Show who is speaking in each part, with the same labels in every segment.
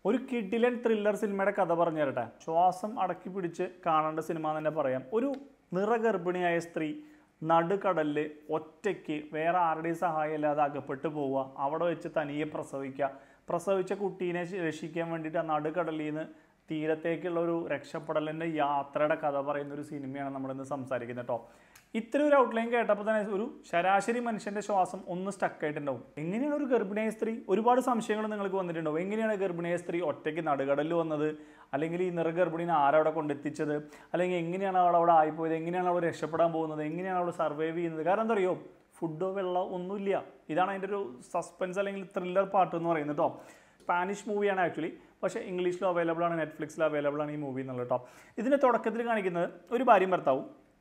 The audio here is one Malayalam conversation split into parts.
Speaker 1: ഒരു കിഡിലൻ ത്രില്ലർ സിനിമയുടെ കഥ പറഞ്ഞു തരട്ടെ ശ്വാസം അടക്കി പിടിച്ച് കാണേണ്ട സിനിമ എന്ന് തന്നെ പറയാം ഒരു നിറഗർഭിണിയായ സ്ത്രീ നടുക്കടലിൽ ഒറ്റയ്ക്ക് വേറെ ആരുടെയും സഹായം ഇല്ലാതെ അകപ്പെട്ട് പോവുക അവിടെ വെച്ച് തനിയെ പ്രസവിക്കുക പ്രസവിച്ച കുട്ടീനെ രക്ഷിക്കാൻ വേണ്ടിയിട്ട് ആ നടുക്കടലിൽ നിന്ന് തീരത്തേക്കുള്ള ഒരു രക്ഷപ്പെടലിൻ്റെ യാത്രയുടെ കഥ പറയുന്ന ഒരു സിനിമയാണ് നമ്മളിന്ന് സംസാരിക്കുന്നത് കേട്ടോ ഇത്ര ഒരു ഔട്ട്ലൈൻ കേട്ടപ്പോൾ തന്നെ ഒരു ശരാശരി മനുഷ്യന്റെ ശ്വാസം ഒന്ന് സ്റ്റക്ക് ആയിട്ടുണ്ടാവും എങ്ങനെയാണ് ഒരു ഗർഭിണിയായ സ്ത്രീ ഒരുപാട് സംശയങ്ങൾ നിങ്ങൾക്ക് വന്നിട്ടുണ്ടാവും എങ്ങനെയാണ് ഗർഭിണിയായ സ്ത്രീ ഒറ്റയ്ക്ക് നടുകടലിൽ വന്നത് അല്ലെങ്കിൽ ഈ നിറഗർഭിണിനെ ആരവിടെ കൊണ്ടെത്തിച്ചത് അല്ലെങ്കിൽ എങ്ങനെയാണ് അവൾ അവിടെ ആയിപ്പോയത് എങ്ങനെയാണ് അവൾ രക്ഷപ്പെടാൻ പോകുന്നത് എങ്ങനെയാണ് അവൾ സർവൈവ് ചെയ്യുന്നത് കാരണം എന്താ അറിയോ ഫുഡോ വെള്ളമോ ഒന്നുമില്ല ഇതാണ് അതിൻ്റെ ഒരു സസ്പെൻസ് അല്ലെങ്കിൽ ത്രില്ലർ പാർട്ട് എന്ന് പറയുന്നത് കേട്ടോ സ്പാനിഷ് മൂവിയാണ് ആക്ച്വലി പക്ഷേ ഇംഗ്ലീഷിലും അവൈലബിൾ ആണ് നെറ്റ്ഫ്ലിക്സിലും അവൈലബിൾ ആണ് ഈ മൂവി എന്നുള്ളത് കേട്ടോ ഇതിൻ്റെ തുടക്കത്തിൽ കാണിക്കുന്നത് ഒരു ഭാര്യയും ഭർത്താവും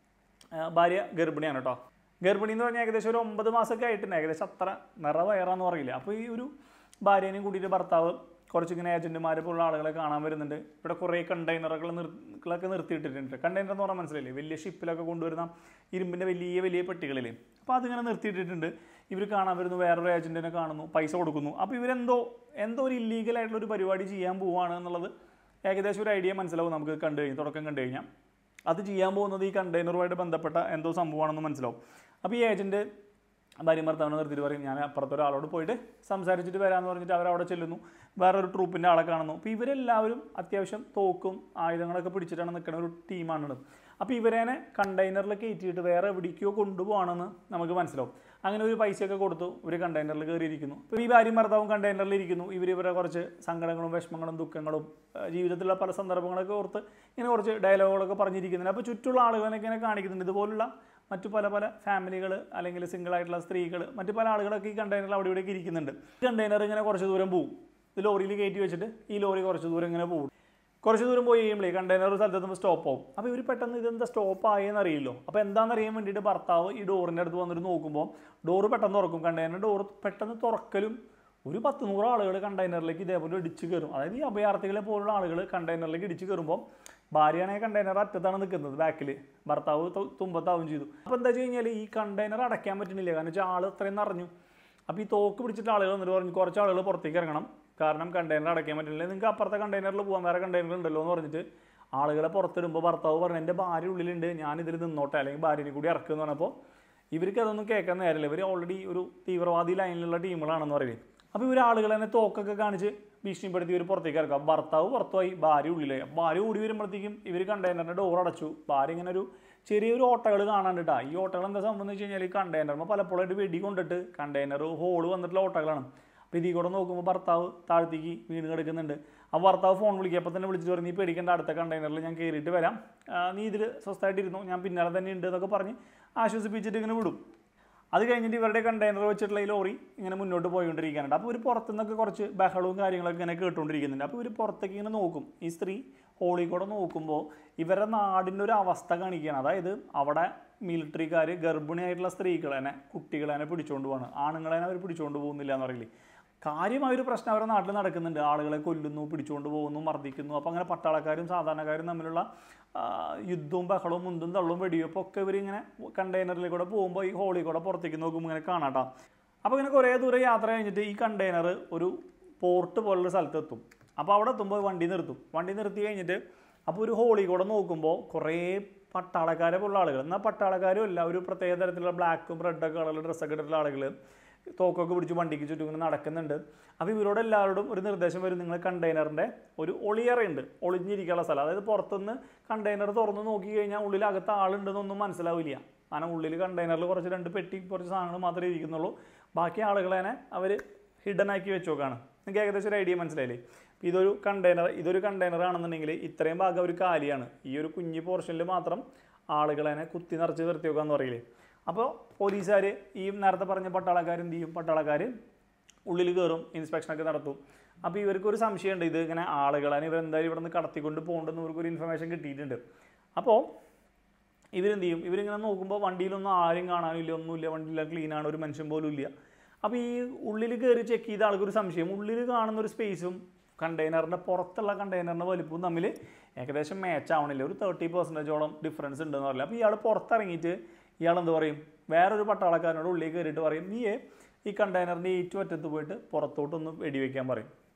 Speaker 1: ആ, ഭാര്യ ഗർഭിണിയാണ് കേട്ടോ ഗർഭിണി എന്ന് പറഞ്ഞാൽ ഏകദേശം ഒരു ഒമ്പത് മാസമൊക്കെ ആയിട്ടുണ്ട് ഏകദേശം അത്ര നിറ വയറാന്ന് പറയില്ല അപ്പോൾ ഈ ഒരു ഭാര്യേനെയും കൂട്ടിയിട്ട് ഭർത്താവ് കുറച്ചിങ്ങനെ ഏജന്റുമാരെ പോലുള്ള ആളുകളെ കാണാൻ വരുന്നുണ്ട് ഇവിടെ കുറേ കണ്ടെയ്നറുകൾ നിർക്കളൊക്കെ നിർത്തിയിട്ടിട്ടുണ്ട് കണ്ടെയ്നർ എന്ന് പറഞ്ഞാൽ മനസ്സിലായില്ലേ വലിയ ഷിപ്പിലൊക്കെ കൊണ്ടുവരുന്ന ഇരുമ്പിൻ്റെ വലിയ വലിയ പെട്ടികളിൽ അപ്പോൾ അതിങ്ങനെ നിർത്തിയിട്ടിട്ടുണ്ട് ഇവർ കാണാൻ വരുന്നു വേറൊരു ഏജന്റിനെ കാണുന്നു പൈസ കൊടുക്കുന്നു അപ്പോൾ ഇവരെന്തോ എന്തോ ഒരു ഇല്ലീഗൽ ആയിട്ടുള്ള ഒരു പരിപാടി ചെയ്യാൻ പോവുകയാണ് എന്നുള്ളത് ഏകദേശം ഒരു ഐഡിയ മനസ്സിലാവും നമുക്ക് കണ്ടു കഴിഞ്ഞാൽ തുടക്കം കണ്ടു കഴിഞ്ഞാൽ അത് ചെയ്യാൻ പോകുന്നത് ഈ കണ്ടെയ്നറുമായിട്ട് ബന്ധപ്പെട്ട എന്തോ സംഭവമാണെന്ന് മനസ്സിലാവും അപ്പോൾ ഈ ഏജൻറ്റ് ഭാര്യ ഭർത്താവിനെ നിർത്തിയിട്ട് പറയും ഞാൻ അപ്പുറത്തെ ഒരാളോട് പോയിട്ട് സംസാരിച്ചിട്ട് വരാമെന്ന് പറഞ്ഞിട്ട് അവരവിടെ ചെല്ലുന്നു വേറൊരു ട്രൂപ്പിൻ്റെ ആളെ കാണുന്നു അപ്പോൾ ഇവരെല്ലാവരും അത്യാവശ്യം തോക്കും ആയുധങ്ങളൊക്കെ പിടിച്ചിട്ടാണ് നിൽക്കുന്ന ഒരു ടീമാണുള്ളത് അപ്പോൾ ഇവരേനെ കണ്ടെയ്നറിൽ കയറ്റിയിട്ട് വേറെ എവിടേക്കോ കൊണ്ടുപോകണമെന്ന് നമുക്ക് മനസ്സിലാവും അങ്ങനെ ഒരു പൈസയൊക്കെ കൊടുത്തു ഇവർ കണ്ടെയ്നറിൽ കയറിയിരിക്കുന്നു അപ്പോൾ ഈ ഭാര്യയും ഭർത്താവും കണ്ടെയ്നറിൽ ഇരിക്കുന്നു ഇവർ ഇവരെ കുറച്ച് സങ്കടങ്ങളും വിഷമങ്ങളും ദുഃഖങ്ങളും ആ, ജീവിതത്തിലുള്ള പല സന്ദർഭങ്ങളൊക്കെ ഓർത്ത് ഇങ്ങനെ കുറച്ച് ഡയലോഗുകളൊക്കെ പറഞ്ഞിരിക്കുന്നുണ്ട് അപ്പോൾ ചുറ്റുള്ള ആളുകളെയൊക്കെ ഇങ്ങനെ കാണിക്കുന്നുണ്ട് ഇതുപോലുള്ള മറ്റു പല പല ഫാമിലികൾ അല്ലെങ്കിൽ സിംഗിൾ ആയിട്ടുള്ള സ്ത്രീകൾ മറ്റു പല ആളുകളൊക്കെ ഈ കണ്ടെയ്നറിൽ അവിടെ ഇവിടെയൊക്കെ ഇരിക്കുന്നുണ്ട് ഈ കണ്ടെയ്നർ ഇങ്ങനെ കുറച്ച് ദൂരം പോകും ഇത് ലോറിയിൽ കയറ്റി വെച്ചിട്ട് ഈ ലോറി കുറച്ച് ദൂരം ഇങ്ങനെ പോകും കുറച്ച് ദൂരം പോയി കഴിയുമ്പോഴേ കണ്ടെയ്നർ ഒരു സ്ഥലത്ത് എത്തുമ്പോൾ സ്റ്റോപ്പ് ആവും അപ്പോൾ ഇവർ പെട്ടെന്ന് ഇതെന്താ സ്റ്റോപ്പ് ആയെന്ന് അറിയില്ലോ അപ്പോൾ എന്താണെന്ന് അറിയാൻ വേണ്ടിയിട്ട് ഭർത്താവ് ഈ ഡോറിൻ്റെ അടുത്ത് വന്നിട്ട് നോക്കുമ്പോൾ ഡോറ് പെട്ടെന്ന് തുറക്കും കണ്ടെയ്നർ ഡോറ് പെട്ടെന്ന് തുറക്കലും ഒരു പത്ത് നൂറ് ആളുകൾ കണ്ടെയ്നറിലേക്ക് ഇതേപോലെ ഇടിച്ച് കയറും അതായത് ഈ അഭയാർത്ഥികളെ പോലുള്ള ആളുകൾ കണ്ടെയ്നറിലേക്ക് ഇടിച്ച് കയറുമ്പോൾ ഭാര്യയാണെങ്കിൽ കണ്ടെയ്നർ അറ്റത്താണ് നിൽക്കുന്നത് ബാക്കിൽ ഭർത്താവ് തു- തുമ്പത്താവും ചെയ്തു അപ്പോൾ എന്താ വെച്ച് കഴിഞ്ഞാൽ ഈ കണ്ടെയ്നർ അടയ്ക്കാൻ പറ്റുന്നില്ല കാരണം വെച്ചാൽ ആൾ അത്രയും നിറഞ്ഞു അപ്പോൾ ഈ തോക്ക് പിടിച്ചിട്ട് ആളുകൾ വന്നിട്ട് പറഞ്ഞു കുറച്ച് ആളുകൾ പുറത്തേക്ക് ഇറങ്ങണം കാരണം കണ്ടെയ്നർ അടയ്ക്കാൻ പറ്റില്ല നിങ്ങൾക്ക് അപ്പുറത്തെ കണ്ടെയ്നറിൽ പോകാൻ വേറെ കണ്ടെയ്നർ ഉണ്ടല്ലോ എന്ന് പറഞ്ഞിട്ട് ആളുകളെ പുറത്തിടുമ്പോൾ ഭർത്താവ് പറഞ്ഞു എൻ്റെ ഭാര്യ ഉള്ളിലുണ്ട് ഞാൻ ഇതിൽ നിന്നോട്ടെ അല്ലെങ്കിൽ ഭാര്യനെ കൂടി ഇറക്കുക എന്ന് പറഞ്ഞപ്പോൾ ഇവർക്ക് അതൊന്നും കേൾക്കാൻ നേരമില്ല ഇവർ ഓൾറെഡി ഒരു തീവ്രവാദി ലൈനിലുള്ള ടീമുകളാണെന്ന് പറയുന്നത് അപ്പോൾ ഇവർ ആളുകൾ തന്നെ തോക്കൊക്കെ കാണിച്ച് ഭീഷണിപ്പെടുത്തി ഇവർ പുറത്തേക്ക് ഇറക്കാം ഭർത്താവ് പുറത്തുപോയി ഭാര്യ ഉള്ളിലായി അപ്പോൾ ഭാര്യ ഓടി വരുമ്പോഴത്തേക്കും ഇവർ കണ്ടെയ്നറിൻ്റെ ഡോർ അടച്ചു ഭാര്യ ഇങ്ങനെ ഒരു ചെറിയൊരു ഓട്ടകൾ കാണാണ്ടിട്ടാ ഈ ഓട്ടകൾ എന്താ സംഭവം എന്ന് വെച്ച് കഴിഞ്ഞാൽ ഈ കണ്ടെയ്നറിൽ പലപ്പോഴായിട്ട് വെടി കൊണ്ടിട്ട് കണ്ടെയ്നർ ഹോള് വന്നിട്ടുള്ള ഓട്ടകളാണ് അപ്പോൾ ഇതിൽ കൂടെ നോക്കുമ്പോൾ ഭർത്താവ് താഴത്തേക്ക് വീണ് കിടക്കുന്നുണ്ട് ആ ഭർത്താവ് ഫോൺ വിളിക്കുക അപ്പോൾ തന്നെ വിളിച്ചിട്ട് പറഞ്ഞു നീ പേടിക്കേണ്ട അടുത്ത കണ്ടെയ്നറിൽ ഞാൻ കയറിയിട്ട് വരാം ആ, നീ ഇതിൽ സ്വസ്ഥമായിട്ടിരുന്നു ഞാൻ പിന്നാലെ തന്നെ ഉണ്ട് എന്നൊക്കെ പറഞ്ഞ് ആശ്വസിപ്പിച്ചിട്ട് ഇങ്ങനെ വിടും അത് കഴിഞ്ഞിട്ട് ഇവരുടെ കണ്ടെയ്നർ വെച്ചിട്ടുള്ള ഈ ലോറി ഇങ്ങനെ മുന്നോട്ട് പോയിക്കൊണ്ടിരിക്കാനുണ്ട് അപ്പോൾ ഇവർ പുറത്തുനിന്നൊക്കെ കുറച്ച് ബഹളവും കാര്യങ്ങളൊക്കെ ഇങ്ങനെ കേട്ടുകൊണ്ടിരിക്കുന്നുണ്ട് അപ്പോൾ ഇവർ പുറത്തേക്ക് ഇങ്ങനെ നോക്കും ഈ സ്ത്രീ ഹോളി കൂടെ നോക്കുമ്പോൾ ഇവരുടെ നാടിൻ്റെ ഒരു അവസ്ഥ കാണിക്കുകയാണ് അതായത് അവിടെ മിലിറ്ററിക്കാർ ഗർഭിണിയായിട്ടുള്ള സ്ത്രീകളെ കുട്ടികളെ പിടിച്ചുകൊണ്ട് പോവാണ് ആണുങ്ങളെ അവർ പിടിച്ചുകൊണ്ട് പോകുന്നില്ല എന്ന് പറയില്ലേ കാര്യമായ ഒരു പ്രശ്നം അവരുടെ നാട്ടിൽ നടക്കുന്നുണ്ട് ആളുകളെ കൊല്ലുന്നു പിടിച്ചുകൊണ്ട് പോകുന്നു മർദ്ദിക്കുന്നു അപ്പോൾ അങ്ങനെ പട്ടാളക്കാരും സാധാരണക്കാരും തമ്മിലുള്ള ആ, യുദ്ധവും ബഹളവും മുന്തും തള്ളും വെടിവെപ്പും ഒക്കെ ഇവരിങ്ങനെ കണ്ടെയ്നറിൽ കൂടെ പോകുമ്പോൾ ഈ ഹോളിൽ കൂടെ പുറത്തേക്ക് നോക്കുമ്പോൾ ഇങ്ങനെ കാണാട്ടോ അപ്പോൾ ഇങ്ങനെ കുറേ ദൂരം യാത്ര കഴിഞ്ഞിട്ട് ഈ കണ്ടെയ്നർ ഒരു പോർട്ട് പോലുള്ള സ്ഥലത്ത് എത്തും അപ്പോൾ അവിടെ എത്തുമ്പോൾ വണ്ടി നിർത്തും വണ്ടി നിർത്തി കഴിഞ്ഞിട്ട് അപ്പോൾ ഒരു ഹോളി കൂടെ നോക്കുമ്പോൾ കുറേ പട്ടാളക്കാരെ പോലുള്ള ആളുകൾ എന്നാൽ പട്ടാളക്കാരും അല്ല ഒരു പ്രത്യേക തരത്തിലുള്ള ബ്ലാക്കും റെഡൊക്കെ കളറിൽ ഡ്രസ്സൊക്കെ ഇട്ടിട്ടുള്ള ആളുകൾ തോക്കൊക്കെ പിടിച്ച് വണ്ടിക്ക് ചുറ്റും ഇങ്ങനെ നടക്കുന്നുണ്ട് അപ്പോൾ ഇവരോട് എല്ലാവരോടും ഒരു നിർദ്ദേശം വരും നിങ്ങൾ കണ്ടെയ്നറിൻ്റെ ഒരു ഒളിയറയുണ്ട് ഒളിഞ്ഞിരിക്കാനുള്ള സ്ഥലം അതായത് പുറത്തുനിന്ന് കണ്ടെയ്നർ തുറന്ന് നോക്കി കഴിഞ്ഞാൽ ഉള്ളിൽ അകത്ത് ആളുണ്ടെന്നൊന്നും മനസ്സിലാവില്ല കാരണം ഉള്ളിൽ കണ്ടെയ്നറിൽ കുറച്ച് രണ്ട് പെട്ടി കുറച്ച് സാധനങ്ങൾ മാത്രമേ ഇരിക്കുന്നുള്ളൂ ബാക്കി ആളുകളെ അവർ ഹിഡൻ ആക്കി വെച്ചോക്കാണ് നിങ്ങൾക്ക് ഏകദേശം ഒരു ഐഡിയ മനസ്സിലായില്ലേ അപ്പോൾ ഇതൊരു കണ്ടെയ്നർ ഇതൊരു കണ്ടെയ്നർ ആണെന്നുണ്ടെങ്കിൽ ഇത്രയും ഭാഗം ഒരു കാലിയാണ് ഈ ഒരു കുഞ്ഞു പോർഷനിൽ മാത്രം ആളുകളെ കുത്തി നിറച്ച് നിർത്തി വെക്കാന്ന് പറയില്ലേ അപ്പോൾ പോലീസുകാർ ഈ നേരത്തെ പറഞ്ഞ പട്ടാളക്കാർ എന്ത് ചെയ്യും പട്ടാളക്കാർ ഉള്ളിൽ കയറും ഇൻസ്പെക്ഷനൊക്കെ നടത്തും അപ്പോൾ ഇവർക്ക് ഒരു സംശയമുണ്ട് ഇത് ഇങ്ങനെ ആളുകളെ ഇവരെന്തായാലും ഇവിടെ നിന്ന് കടത്തിക്കൊണ്ട് പോകണ്ടെന്ന് ഇവർക്ക് ഒരു ഇൻഫർമേഷൻ കിട്ടിയിട്ടുണ്ട് അപ്പോൾ ഇവരെന്ത് ചെയ്യും ഇവരിങ്ങനെ നോക്കുമ്പോൾ വണ്ടിയിലൊന്നും ആരും കാണാനില്ല ഒന്നുമില്ല വണ്ടിയില്ല ക്ലീനാണ് ഒരു മനുഷ്യൻ പോലും ഇല്ല അപ്പോൾ ഈ ഉള്ളിൽ കയറി ചെക്ക് ചെയ്ത ആൾക്കൊരു സംശയം ഉള്ളിൽ കാണുന്ന ഒരു സ്പേസും കണ്ടെയ്നറിൻ്റെ പുറത്തുള്ള കണ്ടെയ്നറിൻ്റെ വലിപ്പവും തമ്മിൽ ഏകദേശം മാച്ച് ആവണില്ല ഒരു തേർട്ടി പെർസെൻറ്റേജോളം ഡിഫറൻസ് ഉണ്ടെന്ന് പറയില്ല അപ്പോൾ ഇയാൾ പുറത്തിറങ്ങിയിട്ട് ഇയാൾ എന്ത് പറയും വേറൊരു പട്ടാളക്കാരനോട് ഉള്ളിൽ കയറിയിട്ട് പറയും നീ ഈ കണ്ടെയ്നറിൻ്റെ ഏറ്റവും അറ്റത്ത് പോയിട്ട് പുറത്തോട്ടൊന്ന് വെടിവെക്കാൻ പറയും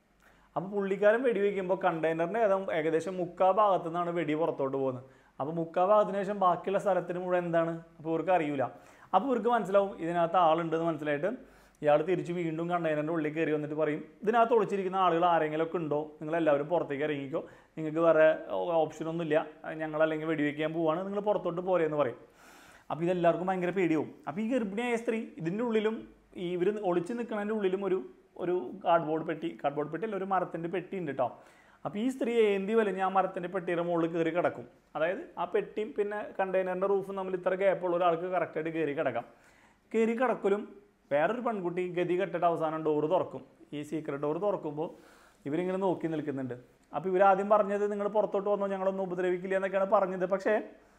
Speaker 1: അപ്പോൾ പുള്ളിക്കാരൻ വെടി വയ്ക്കുമ്പോൾ കണ്ടെയ്നറിൻ്റെ ഏതാ- ഏകദേശം മുക്കാ ഭാഗത്തു നിന്നാണ് വെടി പുറത്തോട്ട് പോകുന്നത് അപ്പോൾ മുക്കാ ഭാഗത്തിന് ശേഷം ബാക്കിയുള്ള സ്ഥലത്തിന് മുഴുവൻ എന്താണ് അപ്പോൾ ഇവർക്ക് അറിയില്ല അപ്പോൾ ഇവർക്ക് മനസ്സിലാവും ഇതിനകത്ത് ആളുണ്ടെന്ന് മനസ്സിലായിട്ട് ഇയാൾ തിരിച്ച് വീണ്ടും കണ്ടെയ്നറിൻ്റെ ഉള്ളിൽ കയറി വന്നിട്ട് പറയും ഇതിനകത്ത് ഒളിച്ചിരിക്കുന്ന ആളുകൾ ആരെങ്കിലും ഒക്കെ ഉണ്ടോ നിങ്ങളെല്ലാവരും പുറത്തേക്ക് ഇറങ്ങിക്കോ നിങ്ങൾക്ക് വേറെ ഓപ്ഷനൊന്നുമില്ല ഞങ്ങളല്ലെങ്കിൽ വെടിവെക്കാൻ പോവാണ് നിങ്ങൾ പുറത്തോട്ട് പോരെ എന്ന് പറയും അപ്പോൾ ഇതെല്ലാവർക്കും ഭയങ്കര പേടിയാവും അപ്പോൾ ഈ ഗർഭിണിയായ സ്ത്രീ ഇതിൻ്റെ ഉള്ളിലും ഈ ഇവർ ഒളിച്ച് നിൽക്കുന്നതിൻ്റെ ഉള്ളിലും ഒരു ഒരു കാർഡ്ബോർഡ് പെട്ടി കാർഡ്ബോർഡ് പെട്ടി അല്ല ഒരു മരത്തിൻ്റെ പെട്ടി ഉണ്ട് കേട്ടോ അപ്പോൾ ഈ സ്ത്രീ ഏന്തി വലിഞ്ഞ് ആ മരത്തിൻ്റെ പെട്ടിയുടെ മുകളിൽ കയറി കിടക്കും അതായത് ആ പെട്ടിയും പിന്നെ കണ്ടെയ്നറിൻ്റെ റൂഫും തമ്മിൽ ഇത്ര ഗ്യാപ്പുള്ള ഒരാൾക്ക് കറക്റ്റായിട്ട് കയറി കിടക്കാം കയറി കിടക്കലും വേറൊരു പെൺകുട്ടി ഗതി കെട്ടിട്ട് അവസാനം ഡോറ് തുറക്കും ഈ സീക്രട്ട് ഡോറ് തുറക്കുമ്പോൾ ഇവരിങ്ങനെ നോക്കി നിൽക്കുന്നുണ്ട് അപ്പോൾ ഇവരാദ്യം പറഞ്ഞത് നിങ്ങൾ പുറത്തോട്ട് വന്നോ ഞങ്ങളൊന്നും ഉപദ്രവിക്കില്ല എന്നൊക്കെയാണ് പറഞ്ഞത് പക്ഷേ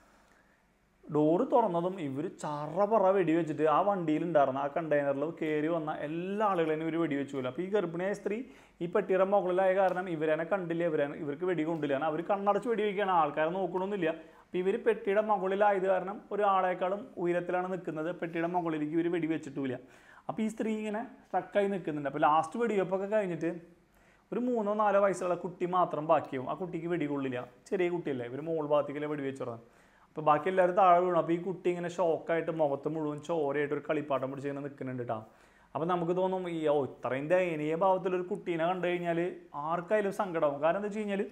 Speaker 1: ഡോറ് തുറന്നതും ഇവർ ചറപറ വെടിവെച്ചിട്ട് ആ വണ്ടിയിലുണ്ടായിരുന്ന ആ കണ്ടെയ്നറിൽ കയറി വന്ന എല്ലാ ആളുകളെയും ഇവർ വെടിവെച്ചു പോലും അപ്പോൾ ഈ ഗർഭിണിയായ സ്ത്രീ ഈ പെട്ടിയുടെ മുകളിലായ കാരണം ഇവരെന്നെ കണ്ടില്ല ഇവരെ ഇവർക്ക് വെടി കൊണ്ടില്ല കാരണം അവർ കണ്ണടച്ച് വെടിവെക്കുകയാണ് ആൾക്കാരെ നോക്കണമെന്നില്ല അപ്പോൾ ഇവർ പെട്ടിയുടെ മുകളിലായത് കാരണം ഒരാളെക്കാളും ഉയരത്തിലാണ് നിൽക്കുന്നത് പെട്ടിയുടെ മുകളിലേക്ക് ഇവർ വെടിവെച്ചിട്ടില്ല അപ്പോൾ ഈ സ്ത്രീ ഇങ്ങനെ സ്ട്രക്കായി നിൽക്കുന്നുണ്ട് അപ്പോൾ ലാസ്റ്റ് വെടിവെപ്പൊക്കെ കഴിഞ്ഞിട്ട് ഒരു മൂന്നോ നാലോ വയസ്സുള്ള കുട്ടി മാത്രം ബാക്കിയാവും ആ കുട്ടിക്ക് വെടികൊള്ളില്ല ചെറിയ കുട്ടിയല്ലേ ഇവർ മോൾ ഭാഗത്തേക്കല്ലേ വെടിവെച്ചു തുടങ്ങും അപ്പോൾ ബാക്കി എല്ലാവരും താഴെ വീണു അപ്പോൾ ഈ കുട്ടി ഇങ്ങനെ ഷോക്കായിട്ട് മുഖത്ത് മുഴുവൻ ചോരയായിട്ട് ഒരു കളിപ്പാട്ടം പിടിച്ച് ഇങ്ങനെ നിൽക്കുന്നുണ്ട് കേട്ടോ അപ്പോൾ നമുക്ക് തോന്നും ഈ ഓ ഇത്രയും ദയനീയ ഭാവത്തിലൊരു കുട്ടീനെ കണ്ടു കഴിഞ്ഞാൽ ആർക്കായാലും സങ്കടമാവും കാരണം എന്താ വെച്ച് കഴിഞ്ഞാൽ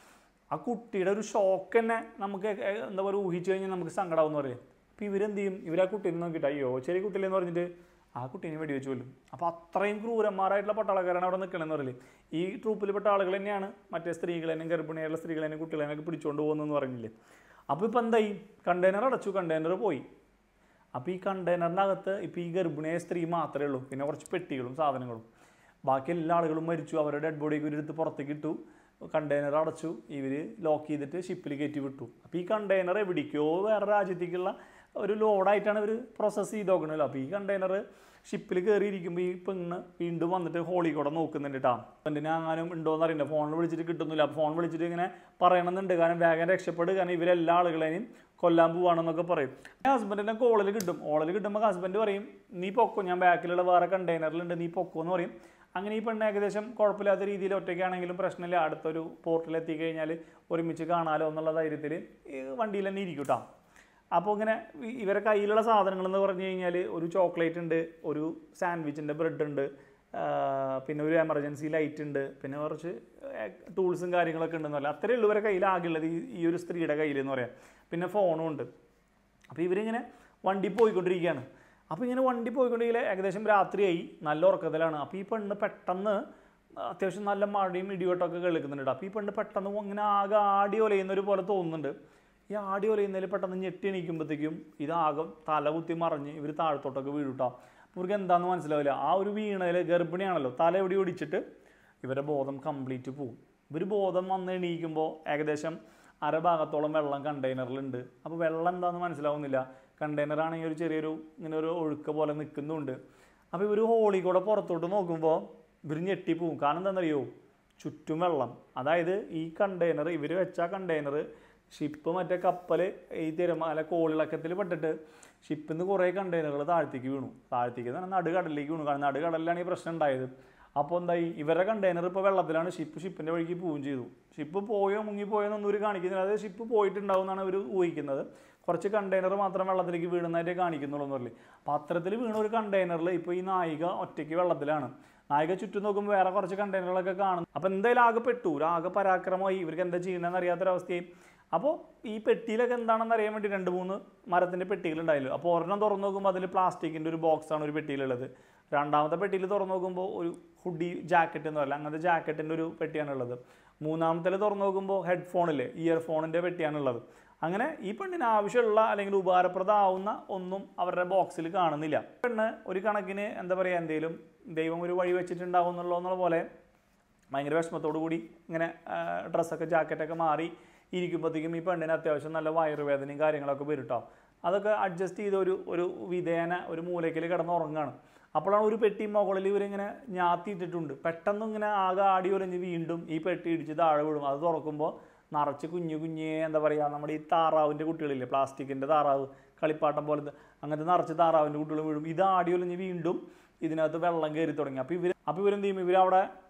Speaker 1: ആ കുട്ടിയുടെ ഒരു ഷോക്ക് തന്നെ നമുക്ക് എ- എ- എന്താ പറയുക ഊഹിച്ചു കഴിഞ്ഞാൽ നമുക്ക് സങ്കടമാവും എന്ന് പറയും അപ്പോൾ ഇവരെന്ത് ചെയ്യും ഇവർ ആ കുട്ടീനെ നോക്കിയിട്ട് അയ്യോ ചെറിയ കുട്ടിയില്ലെന്ന് പറഞ്ഞിട്ട് ആ കുട്ടീനെ വെടിവെച്ച് കൊല്ലും അപ്പോൾ അത്രയും ക്രൂരന്മാരായിട്ടുള്ള പട്ടാളക്കാരാണ് അവിടെ നിൽക്കണമെന്ന് പറയില്ലേ ഈ ട്രൂപ്പിൽപ്പെട്ട ആളുകൾ തന്നെയാണ് മറ്റേ സ്ത്രീകളെയും ഗർഭിണിയായുള്ള സ്ത്രീകളെയും കുട്ടികളെയൊക്കെ പിടിച്ചുകൊണ്ട് പോകുന്നതെന്ന് പറഞ്ഞില്ലേ അപ്പോൾ ഇപ്പോൾ എന്തായി കണ്ടെയ്നർ അടച്ചു കണ്ടെയ്നർ പോയി അപ്പോൾ ഈ കണ്ടെയ്നറിൻ്റെ അകത്ത് ഇപ്പോൾ ഈ ഗർഭിണിയായ സ്ത്രീ മാത്രമേ ഉള്ളൂ പിന്നെ കുറച്ച് പെട്ടികളും സാധനങ്ങളും ബാക്കി എല്ലാ ആളുകളും മരിച്ചു അവരുടെ ഡെഡ് ബോഡിയൊക്കെ ഇവരെടുത്ത് പുറത്തേക്ക് ഇട്ടു കണ്ടെയ്നർ അടച്ചു ഇവർ ലോക്ക് ചെയ്തിട്ട് ഷിപ്പിൽ കയറ്റി വിട്ടു അപ്പോൾ ഈ കണ്ടെയ്നർ എവിടേക്കോ വേറെ രാജ്യത്തേക്കുള്ള ഒരു ലോഡായിട്ടാണ് ഇവർ പ്രോസസ്സ് ചെയ്ത് നോക്കണല്ലോ അപ്പോൾ ഈ കണ്ടെയ്നർ ഷിപ്പിൽ കയറിയിരിക്കുമ്പോൾ ഈ പെണ്ണ് വീണ്ടും വന്നിട്ട് ഹോളി കൂടെ നോക്കുന്നുണ്ട് കേട്ടോ പെണ്ണിനെ അങ്ങാനും ഉണ്ടോ എന്ന് അറിയില്ല ഫോണിൽ വിളിച്ചിട്ട് കിട്ടുന്നില്ല അപ്പോൾ ഫോൺ വിളിച്ചിട്ട് ഇങ്ങനെ പറയണമെന്നുണ്ട് കാരണം വേഗം രക്ഷപ്പെടുക കാരണം ഇവരെല്ലാ ആളുകളെയും കൊല്ലാൻ പോവാണെന്നൊക്കെ പറയും ഹസ്ബൻഡിനെ കോളിൽ കിട്ടും കോളിൽ കിട്ടുമ്പോൾ ഹസ്ബൻഡ് പറയും നീ പൊക്കോ ഞാൻ ബാക്കിലുള്ള വേറെ കണ്ടെയ്നറിലുണ്ട് നീ പൊക്കോ എന്ന് പറയും അങ്ങനെ ഈ പെണ്ണ് ഏകദേശം കുഴപ്പമില്ലാത്ത രീതിയിൽ ഒറ്റയ്ക്കാണെങ്കിലും പ്രശ്നമില്ല അടുത്തൊരു പോർട്ടിൽ എത്തിക്കഴിഞ്ഞാൽ ഒരുമിച്ച് കാണാലോ എന്നുള്ള ധൈര്യത്തിൽ ഈ വണ്ടിയിൽ തന്നെ ഇരിക്കും കേട്ടോ അപ്പോൾ ഇങ്ങനെ ഇ- ഇവരെ കയ്യിലുള്ള സാധനങ്ങൾ എന്ന് പറഞ്ഞു കഴിഞ്ഞാൽ ഒരു ചോക്ലേറ്റ് ഉണ്ട് ഒരു സാൻഡ്വിച്ചിൻ്റെ ബ്രെഡ് ഉണ്ട് ആ, പിന്നെ ഒരു എമർജൻസി ലൈറ്റ് ഉണ്ട് പിന്നെ കുറച്ച് ടൂൾസും കാര്യങ്ങളൊക്കെ ഉണ്ടെന്ന് പറയാം അത്രയേ ഉള്ളൂ ഇവരെ കയ്യിൽ ആകെയുള്ളത് ഈ ഈ ഒരു സ്ത്രീയുടെ കയ്യിൽ എന്ന് പറയാം പിന്നെ ഫോണും ഉണ്ട് അപ്പോൾ ഇവരിങ്ങനെ വണ്ടി പോയിക്കൊണ്ടിരിക്കുകയാണ് അപ്പോൾ ഇങ്ങനെ വണ്ടി പോയിക്കൊണ്ടിരിക്കലെ ഏകദേശം രാത്രിയായി നല്ല ഉറക്കത്തിലാണ് അപ്പോൾ ഈ പെണ്ണ് പെട്ടെന്ന് അത്യാവശ്യം നല്ല മഴയും ഇടിവെട്ടമൊക്കെ കേൾക്കുന്നുണ്ട് അപ്പോൾ ഈ പെണ്ണ് പെട്ടെന്ന് ഇങ്ങനെ ആകെ ആടി ഒലയുന്നൊരു പോലെ തോന്നുന്നുണ്ട് ഈ ആടി ഒലയുന്നതിൽ പെട്ടെന്ന് ഞെട്ടി എണീക്കുമ്പോഴത്തേക്കും ഇതാകെ തല കുത്തി മറിഞ്ഞ് ഇവർ താഴത്തോട്ടൊക്കെ വീഴുട്ടോ അപ്പോൾ ഇവർക്ക് എന്താണെന്ന് മനസ്സിലാവില്ല ആ ഒരു വീണതിൽ ഗർഭിണിയാണല്ലോ തല എവിടെ ഒടിച്ചിട്ട് ഇവരെ ബോധം കംപ്ലീറ്റ് പോകും ഇവർ ബോധം വന്ന് എണീക്കുമ്പോൾ ഏകദേശം അരഭാഗത്തോളം വെള്ളം കണ്ടെയ്നറിലുണ്ട് അപ്പോൾ വെള്ളം എന്താണെന്ന് മനസ്സിലാവുന്നില്ല കണ്ടെയ്നർ ആണെങ്കിൽ ഒരു ചെറിയൊരു ഇങ്ങനെ ഒരു ഒഴുക്ക് പോലെ നിൽക്കുന്നുണ്ട് അപ്പോൾ ഇവർ ഹോളി കൂടെ പുറത്തോട്ട് നോക്കുമ്പോൾ ഇവർ ഞെട്ടിപ്പോവും കാരണം എന്താണെന്നറിയോ ചുറ്റും വെള്ളം അതായത് ഈ കണ്ടെയ്നർ ഇവർ വെച്ച കണ്ടെയ്നർ ഷിപ്പ് മറ്റേ കപ്പൽ ഈ തിരമാല കോളിളക്കത്തിൽ പെട്ടിട്ട് ഷിപ്പിൽ നിന്ന് കുറേ കണ്ടെയ്നറുകൾ താഴത്തേക്ക് വീണു താഴത്തേക്ക് എന്ന് പറഞ്ഞാൽ നടുകടലിലേക്ക് വീണു കാരണം നടുകടലിലാണ് ഈ പ്രശ്നം ഉണ്ടായത് അപ്പോൾ എന്തായി ഇവരുടെ കണ്ടെയ്നർ ഇപ്പോൾ വെള്ളത്തിലാണ് ഷിപ്പ് ഷിപ്പിൻ്റെ വഴിക്ക് പോവുകയും ചെയ്തു ഷിപ്പ് പോയോ മുങ്ങിപ്പോയോ എന്നൊന്നും ഒരു കാണിക്കുന്നില്ല അതായത് ഷിപ്പ് പോയിട്ടുണ്ടാവും എന്നാണ് അവർ ഊഹിക്കുന്നത് കുറച്ച് കണ്ടെയ്നർ മാത്രം വെള്ളത്തിലേക്ക് വീഴുന്നതായിട്ടേ കാണിക്കുന്നുള്ളൂ എന്ന് പറയില്ലേ അപ്പോൾ അത്തരത്തിൽ വീണ ഒരു കണ്ടെയ്നറിൽ ഇപ്പോൾ ഈ നായിക ഒറ്റയ്ക്ക് വെള്ളത്തിലാണ് നായിക ചുറ്റും നോക്കുമ്പോൾ വേറെ കുറച്ച് കണ്ടെയ്നറുകളൊക്കെ കാണും അപ്പോൾ എന്തായാലും ആകെ പെട്ടു ഒരു ആകെ പരാക്രമമായി ഇവർക്ക് എന്താ ചെയ്യണമെന്ന് അറിയാത്തൊരവസ്ഥയായി അപ്പോൾ ഈ പെട്ടിയിലൊക്കെ എന്താണെന്ന് അറിയാൻ വേണ്ടി രണ്ട് മൂന്ന് മരത്തിൻ്റെ പെട്ടികളുണ്ടായല്ലോ അപ്പോൾ ഒരെണ്ണം തുറന്നു നോക്കുമ്പോൾ അതിൽ പ്ലാസ്റ്റിക്കിൻ്റെ ഒരു ബോക്സാണ് ഒരു പെട്ടിയിലുള്ളത് രണ്ടാമത്തെ പെട്ടിയിൽ തുറന്നു നോക്കുമ്പോൾ ഒരു ഹുഡി ജാക്കറ്റ് എന്ന് പറയില്ല അങ്ങനത്തെ ജാക്കറ്റിൻ്റെ ഒരു പെട്ടിയാണുള്ളത് മൂന്നാമത്തേൽ തുറന്നു നോക്കുമ്പോൾ ഹെഡ്ഫോണില്ലേ ഇയർഫോണിൻ്റെ പെട്ടിയാണുള്ളത് അങ്ങനെ ഈ പെണ്ണിന് ആവശ്യമുള്ള അല്ലെങ്കിൽ ഉപകാരപ്രദമാവുന്ന ഒന്നും അവരുടെ ബോക്സിൽ കാണുന്നില്ല പെണ്ണ് ഒരു കണക്കിന് എന്താ പറയുക എന്തെങ്കിലും ദൈവം ഒരു വഴി വെച്ചിട്ടുണ്ടാവും എന്നുള്ളൂ എന്നുള്ള പോലെ ഭയങ്കര വിഷമത്തോടു കൂടി ഇങ്ങനെ ആ, ഡ്രസ്സൊക്കെ ജാക്കറ്റൊക്കെ മാറി ഇരിക്കുമ്പോഴത്തേക്കും ഈ പെണ്ണിന് അത്യാവശ്യം നല്ല വയറുവേദനയും കാര്യങ്ങളൊക്കെ വരും കേട്ടോ അതൊക്കെ അഡ്ജസ്റ്റ് ചെയ്ത് ഒരു ഒരു വിധേന ഒരു മൂലയ്ക്കൽ കിടന്ന് ഉറങ്ങാണ് അപ്പോഴാണ് ഒരു പെട്ടി മുകളിൽ ഇവരിങ്ങനെ ഞാത്തിയിട്ടിട്ടുണ്ട് പെട്ടെന്ന് ഇങ്ങനെ ആകെ ആടി ഒലിഞ്ഞ് വീണ്ടും ഈ പെട്ടി ഇടിച്ച് താഴെ വീഴും അത് തുറക്കുമ്പോൾ നിറച്ച് കുഞ്ഞു കുഞ്ഞേ എന്താ പറയുക നമ്മുടെ ഈ താറാവിൻ്റെ കുട്ടികളില്ലേ പ്ലാസ്റ്റിക്കിൻ്റെ താറാവ് കളിപ്പാട്ടം പോലത്തെ അങ്ങനത്തെ നിറച്ച് താറാവിൻ്റെ കുട്ടികൾ വീഴും ഇത് ആടി ഒലിഞ്ഞ് വീണ്ടും ഇതിനകത്ത് വെള്ളം കയറി തുടങ്ങി അപ്പോൾ ഇവർ അപ്പോൾ ഇവരെന്ത് ചെയ്യും ഇവരവിടെ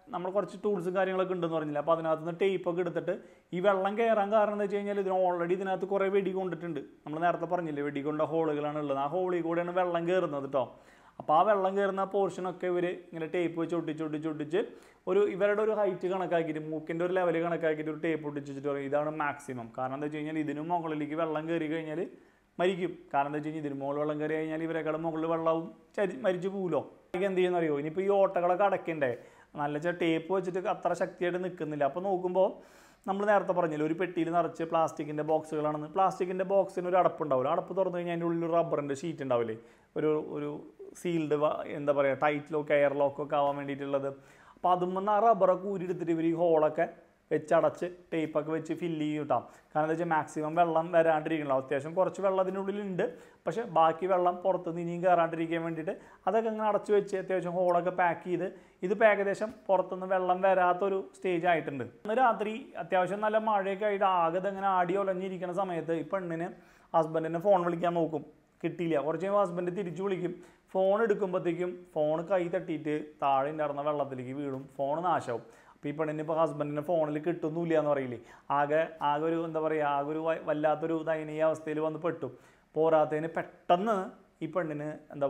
Speaker 1: നമ്മൾ കുറച്ച് ടൂൾസും കാര്യങ്ങളൊക്കെ ഉണ്ടെന്ന് പറഞ്ഞില്ല അപ്പോൾ അതിനകത്ത് നിന്ന് ടേപ്പൊക്കെ എടുത്തിട്ട് ഈ വെള്ളം കയറാൻ കാരണം എന്താ വെച്ച് കഴിഞ്ഞാൽ ഇതിന് ഓൾറെഡി ഇതിനകത്ത് കുറേ വെടി കൊണ്ടിട്ടുണ്ട് നമ്മൾ നേരത്തെ പറഞ്ഞില്ലേ വെടി കൊണ്ട ഹോളുകളാണ് ഉള്ളത് ആ ഹോളിൽ കൂടെയാണ് വെള്ളം കയറുന്നത് കേട്ടോ അപ്പോൾ ആ വെള്ളം കയറുന്ന പോർഷനൊക്കെ ഇവർ ഇങ്ങനെ ടേപ്പ് വെച്ച് ഒട്ടിച്ച് ഒട്ടിച്ച് ഒട്ടിച്ച് ഒരു ഇവരുടെ ഒരു ഹൈറ്റ് കണക്കാക്കിയിട്ട് മൂക്കിൻ്റെ ഒരു ലെവൽ കണക്കാക്കിയിട്ട് ഒരു ടേപ്പ് ഒട്ടിച്ചിട്ട് പറയും ഇതാണ് മാക്സിമം കാരണം എന്താ വെച്ച് കഴിഞ്ഞാൽ ഇതിനും മുകളിലേക്ക് വെള്ളം കയറി കഴിഞ്ഞാൽ മരിക്കും കാരണം എന്താ വെച്ച് കഴിഞ്ഞാൽ ഇതിന് മുകളിൽ വെള്ളം കയറി കഴിഞ്ഞാൽ ഇവരെക്കാളും മുകളിൽ വെള്ളവും ചരി മരിച്ചു പോവുമല്ലോ ഇതൊക്കെ എന്ത് ചെയ്യുന്ന അറിയോ ഇനിയിപ്പോൾ ഈ ഓട്ടകളൊക്കെ അടക്കണ്ടേ നല്ല വെച്ചാൽ ടേപ്പ് വെച്ചിട്ട് അത്ര ശക്തിയായിട്ട് നിൽക്കുന്നില്ല അപ്പോൾ നോക്കുമ്പോൾ നമ്മൾ നേരത്തെ പറഞ്ഞില്ല ഒരു പെട്ടിയിൽ നിറച്ച് പ്ലാസ്റ്റിക്കിൻ്റെ ബോക്സുകളാണെന്ന് പ്ലാസ്റ്റിക്കിൻ്റെ ബോക്സിന് ഒരു അടപ്പുണ്ടാവില്ല അടപ്പ് തുറന്നു കഴിഞ്ഞാൽ അതിൻ്റെ ഉള്ളിൽ ഒരു റബ്ബറിൻ്റെ ഷീറ്റ് ഉണ്ടാവില്ലേ ഒരു ഒരു സീൽഡ് എന്താ പറയുക ടൈറ്റ് ലോക്ക് എയർ ലോക്ക് ഒക്കെ ആവാൻ വേണ്ടിയിട്ടുള്ളത് അപ്പോൾ അതുമെന്ന് ആ റബ്ബറൊക്കെ ഊരിയെടുത്തിട്ട് ഇവർ ഈ ഹോളൊക്കെ വെച്ചടച്ച് ടേപ്പൊക്കെ വെച്ച് ഫില്ല് ചെയ്യും കേട്ടോ കാരണം എന്താ വെച്ചാൽ മാക്സിമം വെള്ളം വരാണ്ടിരിക്കണല്ലോ അത്യാവശ്യം കുറച്ച് വെള്ളം അതിനുള്ളിലുണ്ട് പക്ഷേ ബാക്കി വെള്ളം പുറത്തുനിന്ന് ഇനിയും കയറാണ്ടിരിക്കാൻ വേണ്ടിയിട്ട് അതൊക്കെ അങ്ങനെ അടച്ചു വെച്ച് അത്യാവശ്യം ഹോളൊക്കെ പാക്ക് ചെയ്ത് ഇതിപ്പോൾ ഏകദേശം പുറത്തുനിന്ന് വെള്ളം വരാത്തൊരു സ്റ്റേജ് ആയിട്ടുണ്ട് അന്ന് രാത്രി അത്യാവശ്യം നല്ല മഴയൊക്കെ ആയിട്ട് ആകെ ഇങ്ങനെ ആടി ഒലഞ്ഞിരിക്കുന്ന സമയത്ത് ഈ പെണ്ണിന് ഹസ്ബൻഡിനെ ഫോൺ വിളിക്കാൻ നോക്കും കിട്ടിയില്ല കുറച്ച് കഴിയുമ്പോൾ ഹസ്ബൻഡ് തിരിച്ചു വിളിക്കും ഫോൺ എടുക്കുമ്പോഴത്തേക്കും ഫോൺ കൈ തട്ടിയിട്ട് താഴെ ഉണ്ടായിരുന്ന വെള്ളത്തിലേക്ക് വീഴും ഫോൺ നാശമാവും അപ്പോൾ ഈ പെണ്ണിന് ഇപ്പോൾ ഹസ്ബൻഡിന് ഫോണിൽ കിട്ടുന്നില്ല എന്ന് പറയില്ലേ ആകെ ആകെ ഒരു എന്താ പറയുക ആകെ ഒരു വ- വല്ലാത്തൊരു ദയനീയ അവസ്ഥയിൽ വന്ന് പെട്ടു പോരാത്തതിന് പെട്ടെന്ന് ഈ പെണ്ണിന് എന്താ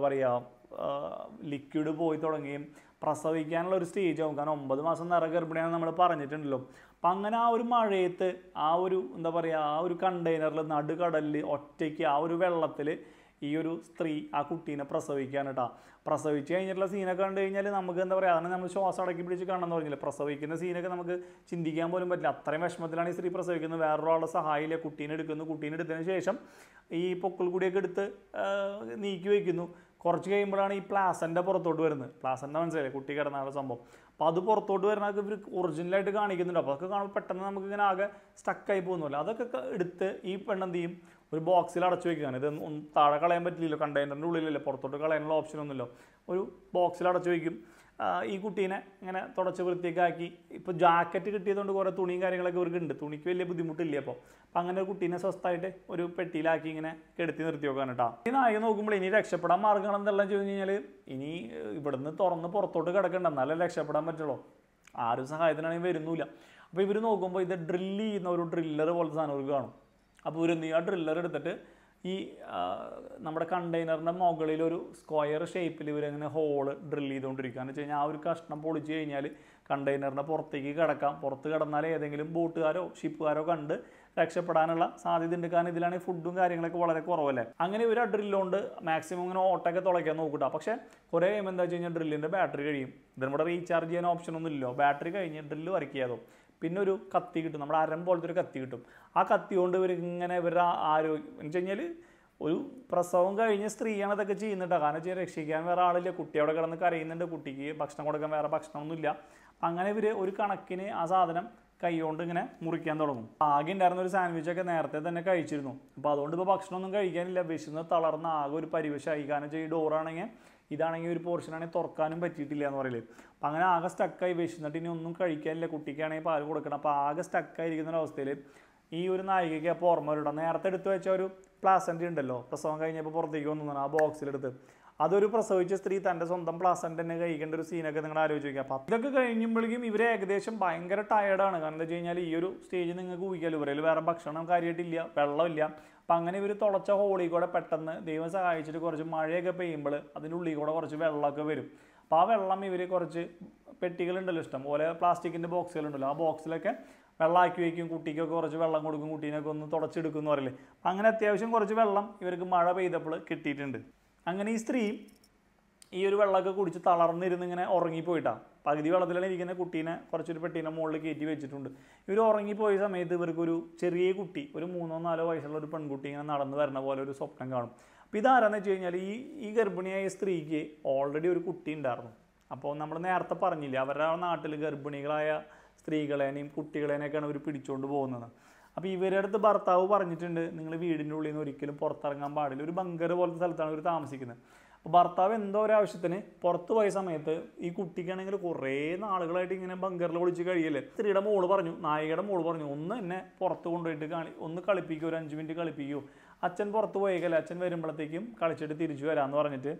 Speaker 1: പറയുക ലിക്വിഡ് പോയി തുടങ്ങുകയും പ്രസവിക്കാനുള്ള ഒരു സ്റ്റേജ് ആവും കാരണം ഒമ്പത് മാസം നിറ ഗർഭിണിയാണെന്ന് നമ്മൾ പറഞ്ഞിട്ടുണ്ടല്ലോ അപ്പം അങ്ങനെ ആ ഒരു മഴയത്ത് ആ ഒരു എന്താ പറയുക ആ ഒരു കണ്ടെയ്നറിൽ നടുകടലിൽ ഒറ്റയ്ക്ക് ആ ഒരു വെള്ളത്തിൽ ഈ ഒരു സ്ത്രീ ആ കുട്ടീനെ പ്രസവിക്കാൻ കേട്ടോ പ്രസവിച്ച് കഴിഞ്ഞിട്ടുള്ള സീനൊക്കെ കണ്ടു കഴിഞ്ഞാൽ നമുക്ക് എന്താ പറയുക അതാണ് നമ്മൾ ശ്വാസം അടക്കി പിടിച്ച് കാണണമെന്ന് പറഞ്ഞില്ല പ്രസവിക്കുന്ന സീനൊക്കെ നമുക്ക് ചിന്തിക്കാൻ പോലും പറ്റില്ല അത്രയും വിഷമത്തിലാണ് ഈ സ്ത്രീ പ്രസവിക്കുന്നത് വേറൊരാളുടെ സഹായമില്ല കുട്ടീനെ എടുക്കുന്നു കുട്ടീനെ എടുത്തതിന് ശേഷം ഈ പൊക്കിൾ കൂടിയൊക്കെ എടുത്ത് ആ, നീക്കി വയ്ക്കുന്നു കുറച്ച് കഴിയുമ്പോഴാണ് ഈ പ്ലാസൻ്റെ പുറത്തോട്ട് വരുന്നത് പ്ലാസൻ്റെ മനസ്സിലായി കുട്ടി കിടന്നാണ് സംഭവം അപ്പോൾ അത് പുറത്തോട്ട് വരുന്നതൊക്കെ ഇവർ ഒറിജിനലായിട്ട് കാണിക്കുന്നുണ്ട് അപ്പോൾ അതൊക്കെ കാണുമ്പോൾ പെട്ടെന്ന് നമുക്ക് ഇങ്ങനെ ആകെ സ്റ്റക്കായി പോകുന്നില്ല അതൊക്കെ ക- എടുത്ത് ഈ പെണ്ണെന്ത് ചെയ്യും ഒരു ബോക്സിൽ അടച്ചു വെക്കുകയാണ് ഇത് ഒന്നും താഴെ കളയാൻ പറ്റില്ലല്ലോ കണ്ടെയ്നറിൻ്റെ ഉള്ളിലല്ലേ പുറത്തോട്ട് കളയാനുള്ള ഓപ്ഷൻ ഒന്നുമില്ലോ ഒരു ബോക്സിൽ അടച്ചു വയ്ക്കും ആ, ഈ കുട്ടീനെ ഇങ്ങനെ തുടച്ച് വൃത്തിയൊക്കെ ആക്കി ഇപ്പോൾ ജാക്കറ്റ് കിട്ടിയതുകൊണ്ട് കുറേ തുണിയും കാര്യങ്ങളൊക്കെ ഇവർക്ക് ഉണ്ട് തുണിക്ക് വലിയ ബുദ്ധിമുട്ടില്ല അപ്പോൾ അപ്പം അങ്ങനെ ഒരു കുട്ടീനെ സ്വസ്ഥമായിട്ട് ഒരു പെട്ടിയിലാക്കി ഇങ്ങനെ കെടുത്തി നിർത്തി വെക്കാൻ കേട്ടോ ഈ നായക നോക്കുമ്പോൾ ഇനി രക്ഷപ്പെടാൻ മാർഗ്ഗങ്ങൾ എന്തെല്ലാം ചോദിച്ചു കഴിഞ്ഞാൽ ഇനി ഏഹ്, ഇവിടുന്ന് തുറന്ന് പുറത്തോട്ട് കിടക്കണ്ട എന്നാലേ രക്ഷപ്പെടാൻ പറ്റുള്ളൂ ആരും സഹായത്തിനാണെങ്കിൽ വരുന്നില്ല അപ്പോൾ ഇവർ നോക്കുമ്പോൾ ഇത് ഡ്രില്ല് ചെയ്യുന്ന ഒരു ഡ്രില്ലർ പോലത്തെ സാധനം ഇവർക്ക് കാണും അപ്പോൾ ഇവരെന്ത് ചെയ്യും ആ ഡ്രില്ലർ എടുത്തിട്ട് ഈ ആ, നമ്മുടെ കണ്ടെയ്നറിൻ്റെ മുകളിൽ ഒരു സ്ക്വയർ ഷേപ്പിൽ ഇവരങ്ങനെ ഹോള് ഡ്രിൽ ചെയ്തുകൊണ്ടിരിക്കുക എന്ന് വെച്ച് കഴിഞ്ഞാൽ ആ ഒരു കഷ്ണം പൊളിച്ച് കഴിഞ്ഞാൽ കണ്ടെയ്നറിൻ്റെ പുറത്തേക്ക് കിടക്കാം പുറത്ത് കിടന്നാൽ ഏതെങ്കിലും ബോട്ടുകാരോ ഷിപ്പുകാരോ കണ്ട് രക്ഷപ്പെടാനുള്ള സാധ്യത ഉണ്ട് കാരണം ഇതിലാണെങ്കിൽ ഫുഡും കാര്യങ്ങളൊക്കെ വളരെ കുറവല്ലേ അങ്ങനെ ഒരു ഡ്രില്ലുകൊണ്ട് മാക്സിമം ഇങ്ങനെ ഓട്ടൊക്കെ തുളയ്ക്കാൻ നോക്കൂട്ടോ പക്ഷേ കുറേ കഴിയുമ്പോൾ എന്താ വെച്ച് കഴിഞ്ഞാൽ ഡ്രില്ലിൻ്റെ ബാറ്ററി കഴിയും ഇതിന് ഇവിടെ റീചാർജ് ചെയ്യാൻ ഓപ്ഷൻ ഒന്നും ഇല്ലല്ലോ ബാറ്ററി കഴിഞ്ഞ് ഡ്രില്ല് വർക്ക് ചെയ്യാതോ പിന്നെ ഒരു കത്തി കിട്ടും നമ്മുടെ അരം പോലത്തെ ഒരു കത്തി കിട്ടും ആ കത്തി കൊണ്ട് ഇവർ ഇങ്ങനെ ഇവരുടെ ആ ആരോഗ്യം എന്ന് വെച്ച് കഴിഞ്ഞാൽ ഒരു പ്രസവം കഴിഞ്ഞ സ്ത്രീയാണ് ഇതൊക്കെ ചെയ്യുന്നുണ്ട് കാരണം വെച്ചാൽ രക്ഷിക്കാൻ വേറെ ആളില്ല കുട്ടി അവിടെ കിടന്ന് കരയുന്നുണ്ട് കുട്ടിക്ക് ഭക്ഷണം കൊടുക്കാൻ വേറെ ഭക്ഷണമൊന്നുമില്ല അങ്ങനെ ഇവർ ഒരു കണക്കിന് ആ സാധനം കൈകൊണ്ട് ഇങ്ങനെ മുറിക്കാൻ തുടങ്ങും ആകെ ഉണ്ടായിരുന്ന ഒരു സാൻഡ്വിച്ചൊക്കെ നേരത്തെ തന്നെ കഴിച്ചിരുന്നു അപ്പോൾ അതുകൊണ്ട് ഇപ്പോൾ ഭക്ഷണമൊന്നും കഴിക്കാനില്ല വിശന്ന് തളർന്ന ആകെ ഒരു പരിവശമായി കാരണം വെച്ചാൽ ഈ ഡോറാണെങ്കിൽ ഇതാണെങ്കിൽ ഒരു പോർഷനാണെങ്കിൽ തുറക്കാനും പറ്റിയിട്ടില്ല എന്ന് പറയില്ലേ അപ്പം അങ്ങനെ ആകെ സ്റ്റക്കായി വിശന്നിട്ട് ഇനി ഒന്നും കഴിക്കാനില്ല കുട്ടിക്കാണെങ്കിൽ പാല് കൊടുക്കണം അപ്പോൾ ആകെ സ്റ്റക്കായിരിക്കുന്ന ഒരു അവസ്ഥയിൽ ഈ ഒരു നായികയ്ക്ക് അപ്പോൾ ഓർമ്മ വരും നേരത്തെ എടുത്തു വെച്ച ഒരു പ്ലാസൻ്റ് ഉണ്ടല്ലോ പ്രസവം കഴിഞ്ഞപ്പോൾ പുറത്തേക്ക് വന്നു ആ ബോക്സിലെടുത്ത് അതൊരു പ്രസവിച്ച സ്ത്രീ തൻ്റെ സ്വന്തം പ്ലാസൻ്റ് തന്നെ കഴിക്കേണ്ട ഒരു സീനൊക്കെ നിങ്ങൾ ആലോചിച്ച് നോക്കുക അപ്പോൾ ഇതൊക്കെ കഴിയുമ്പോഴേക്കും ഇവർ ഏകദേശം ഭയങ്കര ടയർഡാണ് കാരണം എന്താ വെച്ച് കഴിഞ്ഞാൽ ഈ ഒരു സ്റ്റേജ് നിങ്ങൾക്ക് ഊഹിക്കാമല്ലോ ഇവരിൽ വേറെ ഭക്ഷണം കാര്യമായിട്ടില്ല വെള്ളമില്ല അപ്പം അങ്ങനെ ഇവർ തുളച്ച ഹോളിൽ കൂടെ പെട്ടെന്ന് ദൈവം സഹായിച്ചിട്ട് കുറച്ച് മഴയൊക്കെ പെയ്യുമ്പോൾ അതിൻ്റെ ഉള്ളിൽ കൂടെ കുറച്ച് വെള്ളമൊക്കെ വരും അപ്പോൾ ആ വെള്ളം ഇവർ കുറച്ച് പെട്ടികളുണ്ടല്ലോ ഇഷ്ടം പോലെ പ്ലാസ്റ്റിക്കിൻ്റെ ബോക്സുകളുണ്ടല്ലോ ആ ബോക്സിലൊക്കെ വെള്ളമാക്കി വയ്ക്കും കുട്ടിക്കൊക്കെ കുറച്ച് വെള്ളം കൊടുക്കും കുട്ടീനൊക്കെ ഒന്ന് തുടച്ചെടുക്കും എന്ന് പറയില്ലേ അപ്പം അങ്ങനെ അത്യാവശ്യം കുറച്ച് വെള്ളം ഇവർക്ക് മഴ പെയ്തപ്പോൾ കിട്ടിയിട്ടുണ്ട് അങ്ങനെ ഈ സ്ത്രീ ഈ ഒരു വെള്ളമൊക്കെ കുടിച്ച് തളർന്നിരുന്ന് ഇങ്ങനെ ഉറങ്ങിപ്പോയിട്ടാണ് പകുതി വെള്ളത്തിലാണ് ഇരിക്കുന്ന കുട്ടീനെ കുറച്ചൊരു പെട്ടീനെ മുകളിൽ കയറ്റി വെച്ചിട്ടുണ്ട് ഇവർ ഉറങ്ങിപ്പോയ സമയത്ത് ഇവർക്കൊരു ചെറിയ കുട്ടി ഒരു മൂന്നോ നാലോ വയസ്സുള്ള ഒരു പെൺകുട്ടി ഇങ്ങനെ നടന്നു വരുന്ന പോലെ ഒരു സ്വപ്നം കാണും അപ്പോൾ ഇതാരാന്ന് വെച്ച് കഴിഞ്ഞാൽ ഈ ഈ ഗർഭിണിയായ സ്ത്രീക്ക് ഓൾറെഡി ഒരു കുട്ടി ഉണ്ടായിരുന്നു അപ്പോൾ നമ്മൾ നേരത്തെ പറഞ്ഞില്ലേ അവരുടെ നാട്ടിൽ ഗർഭിണികളായ സ്ത്രീകളെയും കുട്ടികളെയൊക്കെയാണ് അവർ പിടിച്ചുകൊണ്ട് പോകുന്നത് അപ്പോൾ ഇവരുടെ അടുത്ത് ഭർത്താവ് പറഞ്ഞിട്ടുണ്ട് നിങ്ങൾ വീടിൻ്റെ ഉള്ളിൽ നിന്ന് ഒരിക്കലും പുറത്തിറങ്ങാൻ പാടില്ല ഒരു ബങ്കർ പോലത്തെ സ്ഥലത്താണ് ഇവർ താമസിക്കുന്നത് അപ്പോൾ ഭർത്താവ് എന്തോ ഒരു ആവശ്യത്തിന് പുറത്ത് പോയ സമയത്ത് ഈ കുട്ടിക്കാണെങ്കിൽ കുറേ നാളുകളായിട്ട് ഇങ്ങനെ ബങ്കറിൽ ഒളിച്ച് കഴിയല്ലേ സ്ത്രീയുടെ മോള് പറഞ്ഞു നായികയുടെ മോള് പറഞ്ഞു ഒന്ന് എന്നെ പുറത്ത് കൊണ്ടുപോയിട്ട് കളി ഒന്ന് കളിപ്പിക്കൂ ഒരു അഞ്ച് മിനിറ്റ് കളിപ്പിക്കൂ അച്ഛൻ പുറത്ത് പോയേക്കല്ലേ അച്ഛൻ വരുമ്പോഴത്തേക്കും കളിച്ചിട്ട് തിരിച്ചു വരാമെന്ന് പറഞ്ഞിട്ട്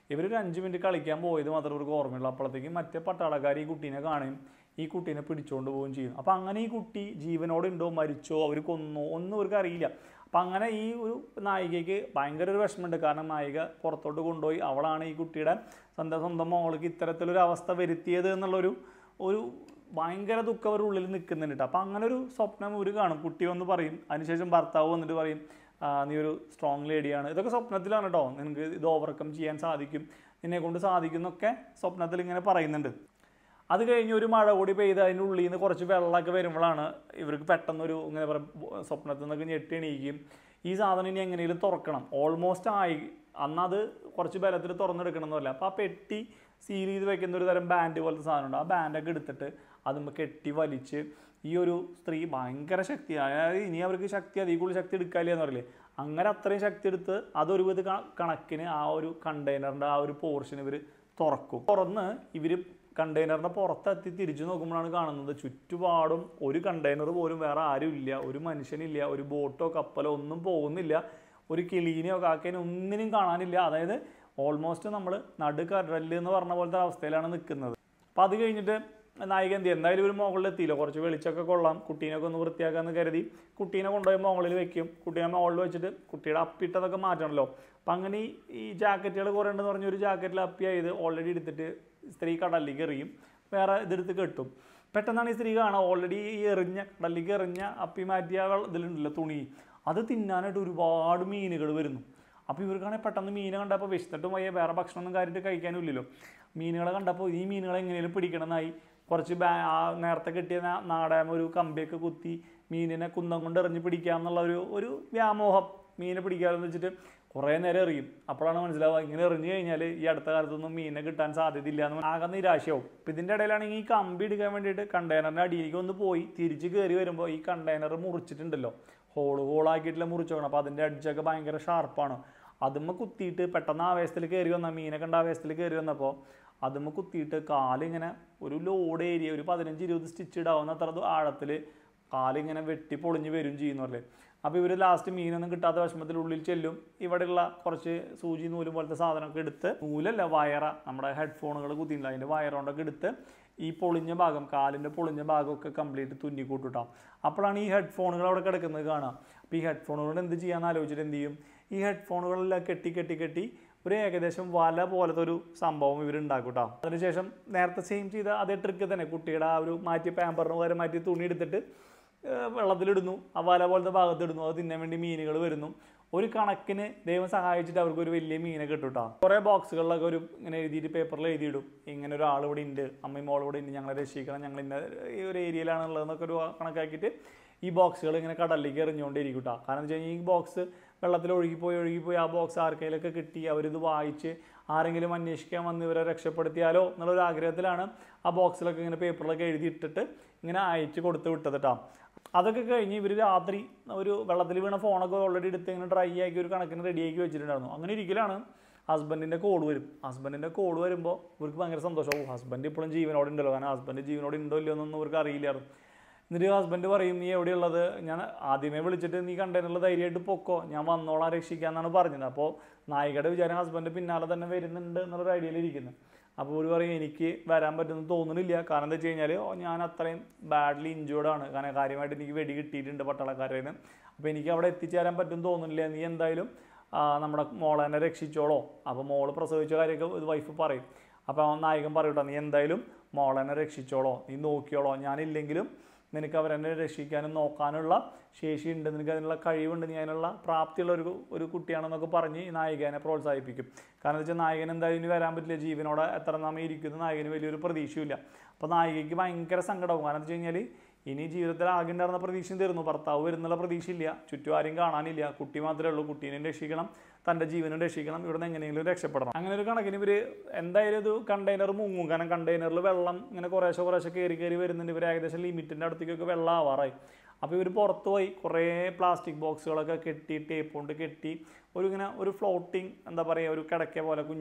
Speaker 1: ഇവരൊരു അഞ്ച് മിനിറ്റ് കളിക്കാൻ പോയത് മാത്രമേ ഇവർക്ക് ഓർമ്മയുള്ളൂ അപ്പോഴത്തേക്കും മറ്റേ പട്ടാളക്കാർ ഈ കുട്ടീനെ കാണുകയും ഈ കുട്ടീനെ പിടിച്ചുകൊണ്ട് പോവുകയും ചെയ്യും അപ്പം അങ്ങനെ ഈ കുട്ടി ജീവനോടെ ഉണ്ടോ മരിച്ചോ അവർ കൊന്നോ ഒന്നും ഇവർക്ക് അറിയില്ല അപ്പം അങ്ങനെ ഈ ഒരു നായികയ്ക്ക് ഭയങ്കര ഒരു വിഷമമുണ്ട് കാരണം നായിക പുറത്തോട്ട് കൊണ്ടുപോയി അവളാണ് ഈ കുട്ടിയുടെ സ്വന്തം സ്വന്തം മോൾക്ക് ഇത്തരത്തിലൊരു അവസ്ഥ വരുത്തിയത് എന്നുള്ളൊരു ഒരു ഭയങ്കര ദുഃഖം അവരുടെ ഉള്ളിൽ നിൽക്കുന്നുണ്ട് കേട്ടോ അപ്പം അങ്ങനെ ഒരു സ്വപ്നം ഇവർ കാണും കുട്ടി വന്ന് പറയും അതിനുശേഷം ഭർത്താവ് വന്നിട്ട് പറയും "ആ, നീ ഒരു സ്ട്രോങ് ലേഡിയാണ് ഇതൊക്കെ സ്വപ്നത്തിലാണ് കേട്ടോ നിനക്ക് ഇത് ഓവർകം ചെയ്യാൻ സാധിക്കും നിന്നെ കൊണ്ട് സാധിക്കും എന്നൊക്കെ സ്വപ്നത്തിൽ ഇങ്ങനെ പറയുന്നുണ്ട് അത് കഴിഞ്ഞ് ഒരു മഴ കൂടി പെയ്ത് അതിൻ്റെ ഉള്ളിൽ നിന്ന് കുറച്ച് വെള്ളമൊക്കെ വരുമ്പോഴാണ് ഇവർക്ക് പെട്ടെന്നൊരു ഇങ്ങനെ പറയും സ്വപ്നത്തിൽ നിന്നൊക്കെ ഞെട്ടി എണീക്കും ഈ സാധനം ഇനി എങ്ങനെയും തുറക്കണം ഓൾമോസ്റ്റ് ആയി അന്നത് കുറച്ച് ബലത്തിൽ തുറന്നെടുക്കണമെന്നല്ല അപ്പോൾ ആ പെട്ടി സീൽ ചെയ്ത് വെക്കുന്ന ഒരു തരം ബാൻഡ് പോലത്തെ സാധനമുണ്ട് ആ ബാൻഡൊക്കെ എടുത്തിട്ട് അതുമ്പോൾ കെട്ടി വലിച്ച് ഈ ഒരു സ്ത്രീ ഭയങ്കര ശക്തി അതായത് ഇനി അവർക്ക് ശക്തി അതിൽ കൂടുതൽ ശക്തി എടുക്കാല്ലേ എന്ന് പറയില്ലേ അങ്ങനെ അത്രയും ശക്തി എടുത്ത് അതൊരു വിധ ക- കണക്കിന് ആ ഒരു കണ്ടെയ്നറിൻ്റെ ആ ഒരു പോർഷൻ ഇവർ തുറക്കും തുറന്ന് ഇവർ കണ്ടെയ്നറിൻ്റെ പുറത്തെത്തി തിരിച്ചു നോക്കുമ്പോഴാണ് കാണുന്നത് ചുറ്റുപാടും ഒരു കണ്ടെയ്നർ പോലും വേറെ ആരും ഇല്ല ഒരു മനുഷ്യനില്ല ഒരു ബോട്ടോ കപ്പലോ ഒന്നും പോകുന്നില്ല ഒരു കിളീനെയോ കാക്കേനെയോ ഒന്നിനും കാണാനില്ല അതായത് ഓൾമോസ്റ്റ് നമ്മൾ നടുക്കടല് എന്ന് പറഞ്ഞ പോലത്തെ അവസ്ഥയിലാണ് നിൽക്കുന്നത് അപ്പം അത് കഴിഞ്ഞിട്ട് നായിക എന്ത് ചെയ്യും? എന്തായാലും ഒരു മുകളിൽ എത്തിയില്ല കുറച്ച് വെളിച്ചമൊക്കെ കൊള്ളാം കുട്ടീനൊക്കെ ഒന്ന് വൃത്തിയാക്കാമെന്ന് കരുതി കുട്ടീനെ കൊണ്ടുപോയി മുകളിൽ വെക്കും കുട്ടീനെ മുകളിൽ വെച്ചിട്ട് കുട്ടിയുടെ അപ്പിട്ടതൊക്കെ മാറ്റണമല്ലോ അപ്പം അങ്ങനെ ഈ- ഈ ജാക്കറ്റുകൾ കുറേ ഉണ്ടെന്ന് പറഞ്ഞ ഒരു ജാക്കറ്റിൽ അപ്പിയായത് ഓൾറെഡി എടുത്തിട്ട് സ്ത്രീ കടലിലേക്ക് എറിയും വേറെ ഇതെടുത്ത് കെട്ടും പെട്ടെന്നാണ് ഈ സ്ത്രീ കാണുക ഓൾറെഡി ഈ എറിഞ്ഞ കടലിലേക്ക് എറിഞ്ഞ അപ്പി മാറ്റിയ വെള്ള- ഇതിലുണ്ടല്ലോ തുണി അത് തിന്നാനായിട്ട് ഒരുപാട് മീനുകൾ വരുന്നു അപ്പോൾ ഇവർക്കാണെങ്കിൽ പെട്ടെന്ന് മീനെ കണ്ടപ്പോൾ വിശന്നിട്ടും വയ്യ വേറെ ഭക്ഷണമൊന്നും കാര്യമായിട്ട് കഴിക്കാനും ഇല്ലല്ലോ മീനുകളെ കണ്ടപ്പോൾ ഈ മീനുകളെ എങ്ങനെയും പിടിക്കണമെന്നായി കുറച്ച് ബാ ആ നേരത്തെ കിട്ടിയ നാ- നാടകം ഒരു കമ്പിയൊക്കെ കുത്തി മീനിനെ കുന്തം കൊണ്ട് എറിഞ്ഞ് പിടിക്കാം എന്നുള്ള ഒരു ഒരു വ്യാമോഹം മീനെ പിടിക്കാമെന്ന് വെച്ചിട്ട് കുറേ നേരം എറിയും അപ്പോഴാണ് മനസ്സിലാവുക ഇങ്ങനെ എറിഞ്ഞു കഴിഞ്ഞാൽ ഈ അടുത്ത കാലത്തൊന്നും മീനെ കിട്ടാൻ സാധ്യതയില്ല എന്ന് ആകെ നിരാശയാവും ഇപ്പം ഇതിൻ്റെ ഇടയിലാണെങ്കിൽ ഈ കമ്പി എടുക്കാൻ വേണ്ടിയിട്ട് കണ്ടെയ്നറിൻ്റെ അടിയിലേക്ക് ഒന്ന് പോയി തിരിച്ച് കയറി വരുമ്പോൾ ഈ കണ്ടെയ്നർ മുറിച്ചിട്ടുണ്ടല്ലോ ഹോള് ഹോളാക്കിയിട്ടുള്ള മുറിച്ചോണം അപ്പോൾ അതിൻ്റെ അടിച്ചൊക്കെ ഭയങ്കര ഷാർപ്പാണ് അതുമ്മ കുത്തിയിട്ട് പെട്ടെന്ന് ആവേശത്തിൽ കയറി വന്ന മീനെ കണ്ട ആവേശത്തിൽ കയറി വന്നപ്പോൾ അതുമ്മ കുത്തിയിട്ട് കാലിങ്ങനെ ഒരു ലോഡ് ഏരിയ ഒരു പതിനഞ്ച് ഇരുപത് സ്റ്റിച്ച് ഇടാവുന്ന അത്ര ആഴത്തിൽ കാലിങ്ങനെ വെട്ടി പൊളിഞ്ഞ് വരും ചെയ്യുന്നല്ലേ അപ്പോൾ ഇവർ ലാസ്റ്റ് മീനൊന്നും കിട്ടാത്ത വിഷമത്തിൽ ഉള്ളിൽ ചെല്ലും ഇവിടെയുള്ള കുറച്ച് സൂചി നൂല് പോലത്തെ സാധനമൊക്കെ എടുത്ത് നൂലല്ല വയറ നമ്മുടെ ഹെഡ്ഫോണുകൾ കുത്തിയില്ല അതിൻ്റെ വയർ കൊണ്ടൊക്കെ എടുത്ത് ഈ പൊളിഞ്ഞ ഭാഗം കാലിൻ്റെ പൊളിഞ്ഞ ഭാഗമൊക്കെ കംപ്ലീറ്റ് തുന്നി കൂട്ടിട്ടാം അപ്പോഴാണ് ഈ ഹെഡ്ഫോണുകൾ അവിടെ കിടക്കുന്നത് കാണുക അപ്പോൾ ഈ ഹെഡ്ഫോണുകൾ എന്ത് ചെയ്യാന്ന് ആലോചിച്ചിട്ട് എന്ത് ചെയ്യും ഈ ഹെഡ്ഫോണുകളെല്ലാം കെട്ടി കെട്ടി കെട്ടി ഒരു ഏകദേശം വല പോലത്തെ ഒരു സംഭവം ഇവർ ഉണ്ടാക്കും കേട്ടോ അതിനുശേഷം നേരത്തെ സെയിം ചെയ്ത അതേ ട്രിക്ക് തന്നെ കുട്ടിയുടെ ആ ഒരു മാറ്റി പാമ്പറിന് പകരം മാറ്റി തുണി എടുത്തിട്ട് ഏഹ് വെള്ളത്തിലിടുന്നു ആ വല പോലത്തെ ഭാഗത്തിടുന്നു അത് തിന്നാൻ വേണ്ടി മീനുകൾ വരുന്നു ഒരു കണക്കിന് ദൈവം സഹായിച്ചിട്ട് അവർക്ക് ഒരു വലിയ മീനെ കിട്ടും കേട്ടോ കുറേ ബോക്സുകളിലൊക്കെ ഒരു ഇങ്ങനെ എഴുതിയിട്ട് പേപ്പറിൽ എഴുതിയിടും ഇങ്ങനെ ഒരാൾ ഇവിടെ ഉണ്ട് അമ്മയും മോൾ ഇവിടെ ഉണ്ട് ഞങ്ങളെ രക്ഷിക്കണം ഞങ്ങൾ ഇന്ന ഈ ഒരു ഏരിയയിലാണുള്ളതെന്നൊക്കെ ഒരു കണക്കാക്കിയിട്ട് ഈ ബോക്സുകൾ ഇങ്ങനെ കടലിലേക്ക് എറിഞ്ഞുകൊണ്ടിരിക്കും കേട്ടോ കാരണം വെച്ച് കഴിഞ്ഞാൽ ഈ ബോക്സ് വെള്ളത്തിൽ ഒഴുകിപ്പോയി ഒഴുകിപ്പോയി ആ ബോക്സ് ആർക്കെങ്കിലൊക്കെ കിട്ടി അവരിത് വായിച്ച് ആരെങ്കിലും അന്വേഷിക്കാൻ വന്ന് ഇവരെ രക്ഷപ്പെടുത്തിയാലോ എന്നുള്ളൊരു ആഗ്രഹത്തിലാണ് ആ ബോക്സിലൊക്കെ ഇങ്ങനെ പേപ്പറിലൊക്കെ എഴുതിയിട്ടിട്ട് ഇങ്ങനെ അയച്ച് കൊടുത്ത് വിട്ടത് കേട്ടോ അതൊക്കെ കഴിഞ്ഞ് ഇവർ രാത്രി ഒരു വെള്ളത്തിൽ വീണ ഫോണൊക്കെ ഓൾറെഡി എടുത്ത് ഇങ്ങനെ ഡ്രൈ ആക്കി ഒരു കണക്കിന് റെഡി ആക്കി വെച്ചിട്ടുണ്ടായിരുന്നു അങ്ങനെ ഇരിക്കലാണ് ഹസ്ബൻഡിൻ്റെ കോൾ വരും ഹസ്ബൻഡിൻ്റെ കോൾ വരുമ്പോൾ ഇവർക്ക് ഭയങ്കര സന്തോഷമാവും ഹസ്ബൻഡ് ഇപ്പോഴും ജീവനോടെ ഉണ്ടല്ലോ കാരണം ഹസ്ബൻഡ് ജീവനോടെ ഉണ്ടോ ഇല്ലയോ എന്നൊന്നും ഇവർക്ക് അറിയില്ലായിരുന്നു എന്നിട്ട് ഹസ്ബൻഡ് പറയും നീ എവിടെയുള്ളത് ഞാൻ ആദ്യമേ വിളിച്ചിട്ട് നീ കണ്ടെയ്നറിൽ ധൈര്യമായിട്ട് പൊക്കോ ഞാൻ വന്നോളാം രക്ഷിക്കാന്നാണ് പറഞ്ഞത് അപ്പോൾ നായികയുടെ വിചാരം ഹസ്ബൻഡ് പിന്നാലെ തന്നെ വരുന്നുണ്ട് എന്നുള്ളൊരു ഐഡിയയിൽ ഇരിക്കുന്നത് അപ്പോൾ ഒരു പറയും എനിക്ക് വരാൻ പറ്റുമെന്ന് തോന്നുന്നില്ല കാരണം എന്താ വെച്ച് കഴിഞ്ഞാൽ ഞാൻ അത്രയും ബാഡ്ലി ഇഞ്ചേർഡ് ആണ് കാരണം കാര്യമായിട്ട് എനിക്ക് വെടി കിട്ടിയിട്ടുണ്ട് പട്ടാളക്കാരിൽ നിന്ന് അപ്പോൾ എനിക്ക് അവിടെ എത്തിച്ചേരാൻ പറ്റും തോന്നുന്നില്ല നീ എന്തായാലും ആ, നമ്മുടെ മോളെ തന്നെ രക്ഷിച്ചോളോ അപ്പോൾ മോള് പ്രസവിച്ച കാര്യമൊക്കെ വൈഫ് പറയും അപ്പോൾ ആ നായകൻ പറയൂട്ടോ നീ എന്തായാലും മോളെ തന്നെ രക്ഷിച്ചോളോ നീ നോക്കിയോളോ ഞാനില്ലെങ്കിലും നിനക്ക് അവരെന്നെ രക്ഷിക്കാനും നോക്കാനുള്ള ശേഷിയുണ്ട് നിനക്ക് അതിനുള്ള കഴിവുണ്ട് നീ അതിനുള്ള പ്രാപ്തിയുള്ള ഒരു ഒരു കുട്ടിയാണെന്നൊക്കെ പറഞ്ഞ് ഈ നായികനെ പ്രോത്സാഹിപ്പിക്കും കാരണം എന്താ വെച്ചാൽ നായകൻ എന്തായാലും ഇനി വരാൻ പറ്റില്ല ജീവനോടെ എത്ര നാമം ഇരിക്കുന്ന നായകന് വലിയൊരു പ്രതീക്ഷയില്ല അപ്പോൾ നായികയ്ക്ക് ഭയങ്കര സങ്കടവും കാരണം എന്താ വെച്ച് കഴിഞ്ഞാൽ ഇനി ജീവിതത്തിൽ ആകെ ഉണ്ടായിരുന്ന പ്രതീക്ഷയും തരുന്നു ഭർത്താവ് വരുന്നുള്ള പ്രതീക്ഷയില്ല ചുറ്റും ആരും കാണാനില്ല കുട്ടി മാത്രമേ ഉള്ളൂ കുട്ടീനെ രക്ഷിക്കണം തൻ്റെ ജീവനും രക്ഷിക്കണം ഇവിടുന്ന് എങ്ങനെയെങ്കിലും രക്ഷപ്പെടണം അങ്ങനെ ഒരു കണക്കിന് ഇവർ എന്തായാലും ഇത് കണ്ടെയ്നർ മുങ്ങും കാരണം കണ്ടെയ്നറിൽ വെള്ളം ഇങ്ങനെ കുറേശ്ശെ കുറേശ്ശെ കയറി കയറി വരുന്നുണ്ട് ഇവർ ഏകദേശം ലിമിറ്റിൻ്റെ അടുത്തേക്കൊക്കെ വെള്ളം ആവാറായി അപ്പോൾ ഇവർ പുറത്ത് പോയി കുറേ പ്ലാസ്റ്റിക് ബോക്സുകളൊക്കെ കെട്ടി ടേപ്പ് കൊണ്ട് കെട്ടി ഒരു ഇങ്ങനെ ഒരു ഫ്ലോട്ടിങ് എന്താ പറയുക ഒരു കിടക്ക പോലെ കുഞ്ഞ്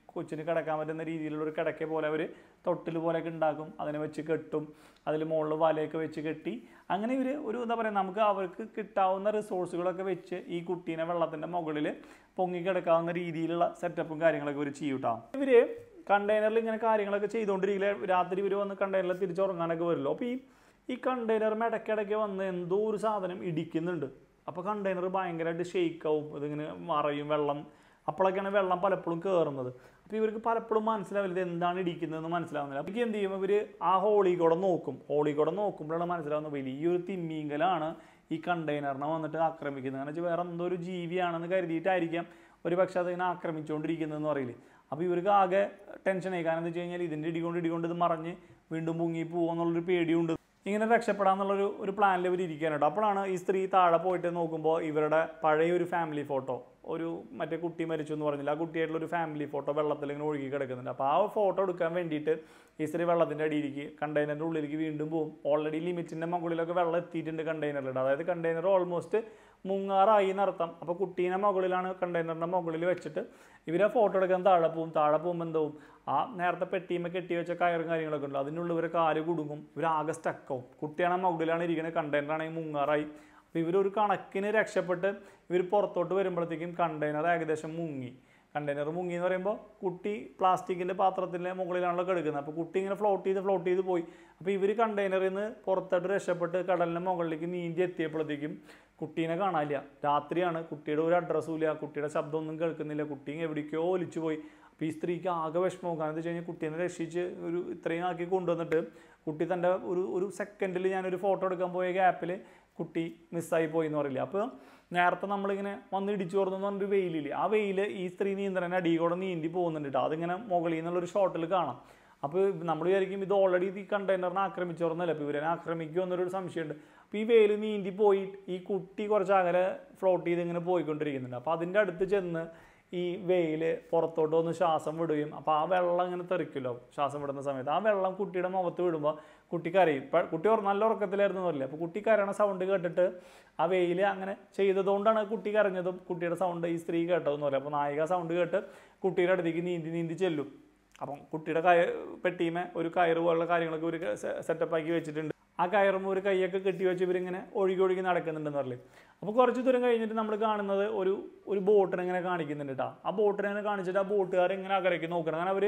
Speaker 1: കൊച്ചിന് കിടക്കാൻ പറ്റുന്ന രീതിയിലുള്ള ഒരു കിടക്ക പോലെ അവർ തൊട്ടിൽ പോലെയൊക്കെ ഉണ്ടാക്കും അതിനെ വെച്ച് കെട്ടും അതിൽ മുകളിൽ വലയൊക്കെ വെച്ച് കെട്ടി അങ്ങനെ ഇവർ ഒരു എന്താ പറയുക നമുക്ക് അവർക്ക് കിട്ടാവുന്ന റിസോഴ്സുകളൊക്കെ വെച്ച് ഈ കുട്ടീനെ വെള്ളത്തിൻ്റെ മുകളിൽ പൊങ്ങി കിടക്കാവുന്ന രീതിയിലുള്ള സെറ്റപ്പും കാര്യങ്ങളൊക്കെ ഇവർ ചെയ്യും കേട്ടോ ഇവർ കണ്ടെയ്നറിൽ ഇങ്ങനെ കാര്യങ്ങളൊക്കെ ചെയ്തുകൊണ്ടിരിക്കില്ല രാത്രി ഇവർ വന്ന് കണ്ടെയ്നറിൽ തിരിച്ചുറങ്ങാനൊക്കെ വരുമല്ലോ അപ്പോൾ ഈ ഈ കണ്ടെയ്നർ ഇടയ്ക്കിടയ്ക്ക് വന്ന് എന്തോ ഒരു സാധനം ഇടിക്കുന്നുണ്ട് അപ്പോൾ കണ്ടെയ്നർ ഭയങ്കരമായിട്ട് ഷെയ്ക്കാവും ഇതിങ്ങനെ മറയും വെള്ളം അപ്പോഴൊക്കെയാണ് വെള്ളം പലപ്പോഴും കയറുന്നത് അപ്പോൾ ഇവർക്ക് പലപ്പോഴും മനസ്സിലാവില്ല ഇത് എന്താണ് ഇടിക്കുന്നതെന്ന് മനസ്സിലാവുന്നില്ല അപ്പോൾ എന്ത് ചെയ്യും ഇവർ ആ ഹോളി കൂടെ നോക്കും ഹോളി കൂടെ നോക്കുമ്പോഴാണ് മനസ്സിലാവുന്നത് വലിയൊരു തിമ്മീങ്കലാണ് ഈ കണ്ടെയ്നറിനെ വന്നിട്ട് ആക്രമിക്കുന്നത് കാരണം വെച്ചാൽ വേറെ എന്തോ ഒരു ജീവിയാണെന്ന് കരുതിയിട്ടായിരിക്കാം ഒരു പക്ഷേ അതിങ്ങനെ ആക്രമിച്ചുകൊണ്ടിരിക്കുന്നതെന്ന് പറയില്ലേ അപ്പോൾ ഇവർക്ക് ആകെ ടെൻഷനായി കാരണം എന്താ വെച്ച് കഴിഞ്ഞാൽ ഇതിൻ്റെ ഇടികൊണ്ട് ഇടികൊണ്ട് ഇത് മറിഞ്ഞ് വീണ്ടും പൊങ്ങി പോകുമെന്നുള്ളൊരു പേടിയുണ്ട് ഇങ്ങനെ രക്ഷപ്പെടാന്നുള്ളൊരു ഒരു പ്ലാനിൽ ഇവർ ഇരിക്കാനുണ്ട് അപ്പോഴാണ് ഈ സ്ത്രീ താഴെ പോയിട്ട് നോക്കുമ്പോൾ ഇവരുടെ പഴയ ഒരു ഫാമിലി ഫോട്ടോ ഒരു മറ്റേ കുട്ടി മരിച്ചു എന്ന് പറഞ്ഞില്ല ആ കുട്ടിയായിട്ടുള്ള ഒരു ഫാമിലി ഫോട്ടോ വെള്ളത്തിൽ ഇങ്ങനെ ഒഴുകി കിടക്കുന്നുണ്ട് അപ്പോൾ ആ ഫോട്ടോ എടുക്കാൻ വേണ്ടിയിട്ട് ഈ സ്ത്രീ വെള്ളത്തിൻ്റെ അടിയിലേക്ക് കണ്ടെയ്നറിൻ്റെ ഉള്ളിലേക്ക് വീണ്ടും പോകും ഓൾറെഡി ലിമിറ്റിൻ്റെ മുകളിലൊക്കെ വെള്ളം എത്തിയിട്ടുണ്ട് കണ്ടെയ്നറിലുണ്ട് അതായത് കണ്ടെയ്നർ ഓൾമോസ്റ്റ് മുങ്ങാറായി എന്നർത്ഥം അപ്പോൾ കുട്ടീനെ മുകളിലാണ് കണ്ടെയ്നറിൻ്റെ മുകളിൽ വെച്ചിട്ട് ഇവരെ ഫോട്ടോ എടുക്കാൻ താഴെ പോകും താഴെ പോകുമ്പോൾ എന്താവും ആ നേരത്തെ പെട്ടിയുമ്പോൾ കെട്ടി വെച്ച കയറും കാര്യങ്ങളൊക്കെ ഉണ്ട് അതിനുള്ളിൽ ഇവരെ കാല് കുടുങ്ങും ഇവരാകെ സ്റ്റക്കാവും കുട്ടിയാണെ മുകളിലാണ് ഇരിക്കുന്നത് കണ്ടെയ്നറാണെങ്കിൽ മുങ്ങാറായി അപ്പോൾ ഇവരൊരു കണക്കിന് രക്ഷപ്പെട്ട് ഇവർ പുറത്തോട്ട് വരുമ്പോഴത്തേക്കും കണ്ടെയ്നർ ഏകദേശം മുങ്ങി കണ്ടെയ്നർ മുങ്ങി എന്ന് പറയുമ്പോൾ കുട്ടി പ്ലാസ്റ്റിക്കിൻ്റെ പാത്രത്തിൻ്റെ മുകളിലാണല്ലോ കിടക്കുന്നത് അപ്പോൾ കുട്ടി ഇങ്ങനെ ഫ്ലോട്ട് ചെയ്ത് ഫ്ലോട്ട് ചെയ്ത് പോയി അപ്പോൾ ഇവർ കണ്ടെയ്നറിൽ നിന്ന് പുറത്തോട്ട് രക്ഷപ്പെട്ട് കടലിൻ്റെ മുകളിലേക്ക് നീന്തി എത്തിയപ്പോഴത്തേക്കും കുട്ടീനെ കാണാനില്ല രാത്രിയാണ് കുട്ടിയുടെ ഒരു അഡ്രസ്സും ഇല്ല കുട്ടിയുടെ ശബ്ദമൊന്നും കേൾക്കുന്നില്ല കുട്ടി എവിടേക്കോ ഒലിച്ചു പോയി അപ്പോൾ ഈ സ്ത്രീക്ക് ആകെ വിഷമവും കാരണം എന്താ വെച്ച് കഴിഞ്ഞാൽ കുട്ടീനെ രക്ഷിച്ച് ഒരു ഇത്രയും ആക്കി കൊണ്ടുവന്നിട്ട് കുട്ടി തൻ്റെ ഒരു ഒരു സെക്കൻഡിൽ ഞാനൊരു ഫോട്ടോ എടുക്കാൻ പോയ ഗ്യാപ്പിൽ കുട്ടി മിസ്സായി പോയി എന്ന് പറയില്ല അപ്പോൾ നേരത്തെ നമ്മളിങ്ങനെ വന്ന് ഇടിച്ചു തുറന്നു പറഞ്ഞൊരു വെയിലില്ലേ ആ വെയിൽ ഈ സ്ത്രീ നീന്തലിന് അടിയിൽ കൂടെ നീന്തി പോകുന്നുണ്ട് കേട്ടോ അതിങ്ങനെ മുകളിൽ നിന്നുള്ളൊരു ഷോട്ടിൽ കാണാം അപ്പോൾ നമ്മൾ വിചാരിക്കും ഇത് ഓൾറെഡി ഈ കണ്ടെയ്നറിനെ ആക്രമിച്ചോർന്നല്ല അപ്പോൾ ഇവരെ ആക്രമിക്കുമോ എന്നൊരു സംശയമുണ്ട് അപ്പോൾ ഈ വെയിൽ നീന്തി പോയി ഈ കുട്ടി കുറച്ച് അകലെ ഫ്ലോട്ട് ചെയ്ത് ഇങ്ങനെ പോയിക്കൊണ്ടിരിക്കുന്നുണ്ട് അപ്പോൾ അതിൻ്റെ അടുത്ത് ചെന്ന് ഈ വെയിൽ പുറത്തോട്ട് വന്ന് ശ്വാസം വിടുകയും അപ്പോൾ ആ വെള്ളം ഇങ്ങനെ തെറിക്കുമല്ലോ ശ്വാസം വിടുന്ന സമയത്ത് ആ വെള്ളം കുട്ടിയുടെ മുഖത്ത് വിടുമ്പോൾ കുട്ടി കരയും ഇപ്പം കുട്ടി ഉറ- നല്ല ഉറക്കത്തിലായിരുന്നു എന്ന് പറയില്ല അപ്പോൾ കുട്ടി കരയണ സൗണ്ട് കേട്ടിട്ട് ആ വെയിൽ അങ്ങനെ ചെയ്തതുകൊണ്ടാണ് കുട്ടി കരഞ്ഞതും കുട്ടിയുടെ സൗണ്ട് ഈ സ്ത്രീ കേട്ടതെന്ന് പറയും അപ്പോൾ നായിക സൗണ്ട് കേട്ട് കുട്ടിയുടെ അടുത്തേക്ക് നീന്തി നീന്തി ചെല്ലും അപ്പം കുട്ടിയുടെ കയ പെട്ടിമേ ഒരു കയറ് പോലുള്ള കാര്യങ്ങളൊക്കെ ഒരു സെറ്റപ്പ് ആക്കി വെച്ചിട്ടുണ്ട് ആ കയറും ഒരു കൈയൊക്കെ കെട്ടി വെച്ച് ഇവരിങ്ങനെ ഒഴുകി ഒഴുകി നടക്കുന്നുണ്ടെന്ന് പറയും അപ്പോൾ കുറച്ച് ദൂരം കഴിഞ്ഞിട്ട് നമ്മൾ കാണുന്നത് ഒരു ഒരു ബോട്ടിനെ ഇങ്ങനെ കാണിക്കുന്നുണ്ട് കേട്ടോ ആ ബോട്ടിനെ ഇങ്ങനെ കാണിച്ചിട്ട് ആ ബോട്ടുകാർ ഇങ്ങനെ അകരയ്ക്ക് നോക്കണം കാരണം അവർ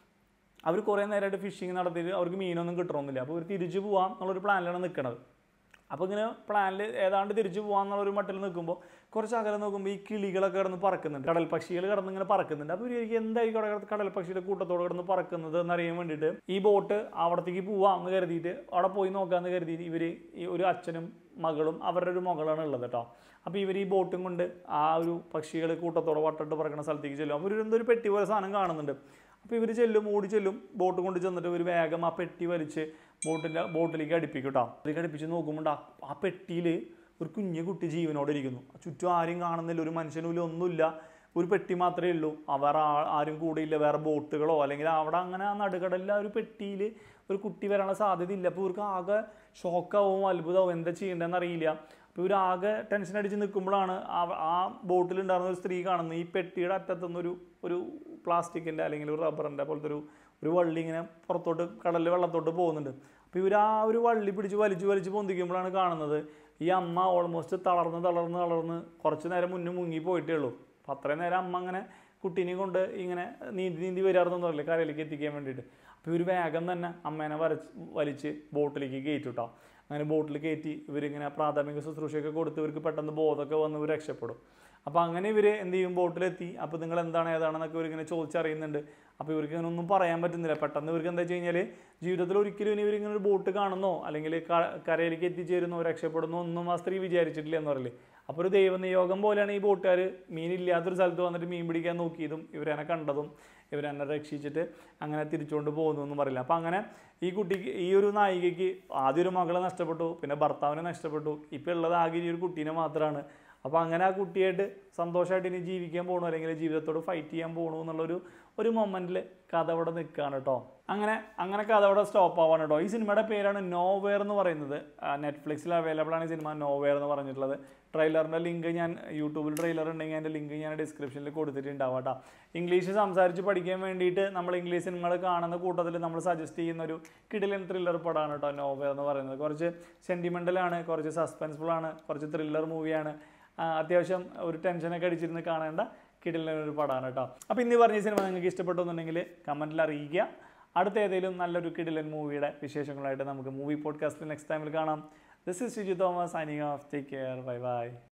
Speaker 1: അവർ കുറേ നേരമായിട്ട് ഫിഷിങ് നടത്തിയിട്ട് അവർക്ക് മീനൊന്നും കിട്ടണമെന്നില്ല അപ്പോൾ അവർ തിരിച്ചു പോകാം എന്നുള്ളൊരു പ്ലാനിലാണ് നിൽക്കുന്നത് അപ്പോൾ ഇങ്ങനെ പ്ലാനിൽ ഏതാണ്ട് തിരിച്ചു പോകാന്നുള്ള ഒരു മട്ടിൽ നിൽക്കുമ്പോൾ കുറച്ച് അകലെ നോക്കുമ്പോൾ ഈ കിളികളൊക്കെ കിടന്ന് പറക്കുന്നുണ്ട് കടൽ പക്ഷികൾ കിടന്ന് ഇങ്ങനെ പറക്കുന്നുണ്ട് അപ്പോൾ ഇവർക്ക് എന്തായി കട- കടൽ പക്ഷിയുടെ കൂട്ടത്തോട് കിടന്ന് പറക്കുന്നത് എന്നറിയാൻ വേണ്ടിയിട്ട് ഈ ബോട്ട് അവിടത്തേക്ക് പോവാമെന്ന് കരുതിയിട്ട് അവിടെ പോയി നോക്കാമെന്ന് കരുതിയിട്ട് ഇവർ ഈ ഒരു അച്ഛനും മകളും അവരുടെ ഒരു മകളാണ് ഉള്ളത് കേട്ടോ അപ്പോൾ ഇവർ ഈ ബോട്ടും കൊണ്ട് ആ ഒരു പക്ഷികൾ കൂട്ടത്തോടെ വട്ടിട്ട് പറക്കുന്ന സ്ഥലത്തേക്ക് ചെല്ലും അപ്പോൾ ഒരു എന്തൊരു പെട്ടി പോലെ സാധനം കാണുന്നുണ്ട് അപ്പോൾ ഇവർ ചെല്ലും ഓടി ചെല്ലും ബോട്ട് കൊണ്ട് ചെന്നിട്ട് ഒരു വേഗം ആ പെട്ടി വലിച്ച് ബോട്ടിൻ്റെ ബോട്ടിലേക്ക് അടുപ്പിക്കും കേട്ടോ അതിലേക്ക് അടുപ്പിച്ച് നോക്കുമ്പോൾ ആ- ആ പെട്ടിയിൽ ഒരു കുഞ്ഞു കുട്ടി ജീവനോടെ ഇരിക്കുന്നു ചുറ്റും ആരും കാണുന്നില്ല ഒരു മനുഷ്യനുമില്ല ഒന്നുമില്ല ഒരു പെട്ടി മാത്രമേ ഉള്ളൂ ആ വേറെ ആ- ആരും കൂടെയില്ല വേറെ ബോട്ടുകളോ അല്ലെങ്കിൽ അവിടെ അങ്ങനെ ആ നടുക്കടലിൽ ആ ഒരു പെട്ടിയിൽ ഒരു കുട്ടി വരാനുള്ള സാധ്യത ഇല്ല അപ്പോൾ ഇവർക്ക് ആകെ ഷോക്കാവും അത്ഭുതമാവും എന്താ ചെയ്യേണ്ടതെന്ന് അറിയില്ല അപ്പോൾ ഇവർ ആകെ ടെൻഷൻ അടിച്ച് നിൽക്കുമ്പോഴാണ് ആ- ആ ബോട്ടിലുണ്ടായിരുന്ന ഒരു സ്ത്രീ കാണുന്നത് ഈ പെട്ടിയുടെ അറ്റത്തുനിന്ന് ഒരു ഒരു പ്ലാസ്റ്റിക്കിൻ്റെ അല്ലെങ്കിൽ ഒരു റബ്ബറിൻ്റെ പോലത്തെ ഒരു ഒരു വള്ളി ഇങ്ങനെ പുറത്തോട്ട് കടലിൽ വെള്ളത്തോട്ട് പോകുന്നുണ്ട് അപ്പോൾ ഇവർ ആ ഒരു വള്ളി പിടിച്ച് വലിച്ച് വലിച്ച് പൊന്തിക്കുമ്പോഴാണ് കാണുന്നത് ഈ അമ്മ ഓൾമോസ്റ്റ് തളർന്ന് തളർന്ന് തളർന്ന് കുറച്ച് നേരം മുന്നേ മുങ്ങി പോയിട്ടേ ഉള്ളൂ അപ്പോൾ അത്രയും നേരം അമ്മ അങ്ങനെ കുട്ടീനെ കൊണ്ട് ഇങ്ങനെ നീന്തി നീന്തി വരാറെന്നൊന്നും പറയില്ല കരയിലേക്ക് എത്തിക്കാൻ വേണ്ടിയിട്ട് അപ്പോൾ ഇവർ വേഗം തന്നെ അമ്മേനെ വരച്ച് വലിച്ച് ബോട്ടിലേക്ക് കയറ്റി കേട്ടോ അങ്ങനെ ബോട്ടിൽ കയറ്റി ഇവരിങ്ങനെ പ്രാഥമിക ശുശ്രൂഷയൊക്കെ കൊടുത്ത് ഇവർക്ക് പെട്ടെന്ന് ബോധമൊക്കെ വന്ന് ഇവർ രക്ഷപ്പെടും അപ്പോൾ അങ്ങനെ ഇവർ എന്ത് ചെയ്യും ബോട്ടിലെത്തി അപ്പോൾ നിങ്ങൾ എന്താണ് ഏതാണെന്നൊക്കെ ഇവരിങ്ങനെ ചോദിച്ചറിയുന്നുണ്ട് അപ്പോൾ ഇവർക്ക് ഇങ്ങനെ ഒന്നും പറയാൻ പറ്റുന്നില്ല പെട്ടെന്ന് ഇവർക്ക് എന്താ വെച്ച് കഴിഞ്ഞാൽ ജീവിതത്തിൽ ഒരിക്കലും ഇനി ഇവരിങ്ങനെ ഒരു ബോട്ട് കാണുന്നോ അല്ലെങ്കിൽ ക- കരയിലേക്ക് എത്തിച്ചേരുന്നോ രക്ഷപ്പെടുന്നോ ഒന്നും ആ സ്ത്രീ വിചാരിച്ചിട്ടില്ല എന്ന് പറയില്ലേ അപ്പോൾ ഒരു ദൈവനിയോഗം പോലെയാണ് ഈ ബോട്ടുകാർ മീനില്ലാത്തൊരു സ്ഥലത്ത് വന്നിട്ട് മീൻ പിടിക്കാൻ നോക്കിയതും ഇവരെന്നെ കണ്ടതും ഇവരെന്നെ രക്ഷിച്ചിട്ട് അങ്ങനെ തിരിച്ചുകൊണ്ട് പോകുന്നു എന്നും പറയില്ല അപ്പോൾ അങ്ങനെ ഈ കുട്ടിക്ക് ഈ ഒരു നായികയ്ക്ക് ആദ്യം ഒരു മകളെ നഷ്ടപ്പെട്ടു പിന്നെ ഭർത്താവിനെ നഷ്ടപ്പെട്ടു ഇപ്പോൾ ഉള്ളത് ആകെ ഈ ഒരു കുട്ടീനെ മാത്രമാണ് അപ്പോൾ അങ്ങനെ ആ കുട്ടിയായിട്ട് സന്തോഷമായിട്ട് ഇനി ജീവിക്കാൻ പോകണു അല്ലെങ്കിൽ ജീവിതത്തോട് ഫൈറ്റ് ചെയ്യാൻ പോകണു എന്നുള്ളൊരു ഒരു മൊമെൻറ്റിൽ കഥ അവിടെ നിൽക്കുകയാണ് കേട്ടോ അങ്ങനെ അങ്ങനെയൊക്കെ അതവിടെ സ്റ്റോപ്പ് ആവാണ് കേട്ടോ ഈ സിനിമയുടെ പേരാണ് നോവെയർ എന്ന് പറയുന്നത് നെറ്റ്ഫ്ലിക്സിൽ അവൈലബിൾ ആണ് ഈ സിനിമ നോവെയർ എന്ന് പറഞ്ഞിട്ടുള്ളത് ട്രെയിലറിൻ്റെ ലിങ്ക് ഞാൻ യൂട്യൂബിൽ ട്രെയിലർ ഉണ്ടെങ്കിൽ അതിൻ്റെ ലിങ്ക് ഞാൻ ഡിസ്ക്രിപ്ഷനിൽ കൊടുത്തിട്ടുണ്ടാവും കേട്ടോ ഇംഗ്ലീഷ് സംസാരിച്ച് പഠിക്കാൻ വേണ്ടിയിട്ട് നമ്മൾ ഇംഗ്ലീഷ് സിനിമകൾ കാണുന്ന കൂട്ടത്തിൽ നമ്മൾ സജസ്റ്റ് ചെയ്യുന്ന ഒരു കിടിലൻ ത്രില്ലർ പടമാണ് കേട്ടോ നോവെയർ എന്ന് പറയുന്നത് കുറച്ച് സെൻറ്റിമെൻ്റലാണ് കുറച്ച് സസ്പെൻസ്ഫുൾ ആണ് കുറച്ച് ത്രില്ലർ മൂവിയാണ് അത്യാവശ്യം ഒരു ടെൻഷനൊക്കെ അടിച്ചിരുന്ന് കാണേണ്ട കിടിലൻ ഒരു പടമാണ് കേട്ടോ അപ്പോൾ ഇന്ന് ഈ പറഞ്ഞ സിനിമ നിങ്ങൾക്ക് ഇഷ്ടപ്പെട്ടെന്നുണ്ടെങ്കിൽ കമൻറ്റിൽ അറിയിക്കുക അടുത്ത ഏതെങ്കിലും നല്ലൊരു കിടിലൻ മൂവിയുടെ വിശേഷങ്ങളായിട്ട് നമുക്ക് മൂവി പോഡ്കാസ്റ്റിൽ നെക്സ്റ്റ് ടൈമിൽ കാണാം this is Shiju Thomas signing off take care bye by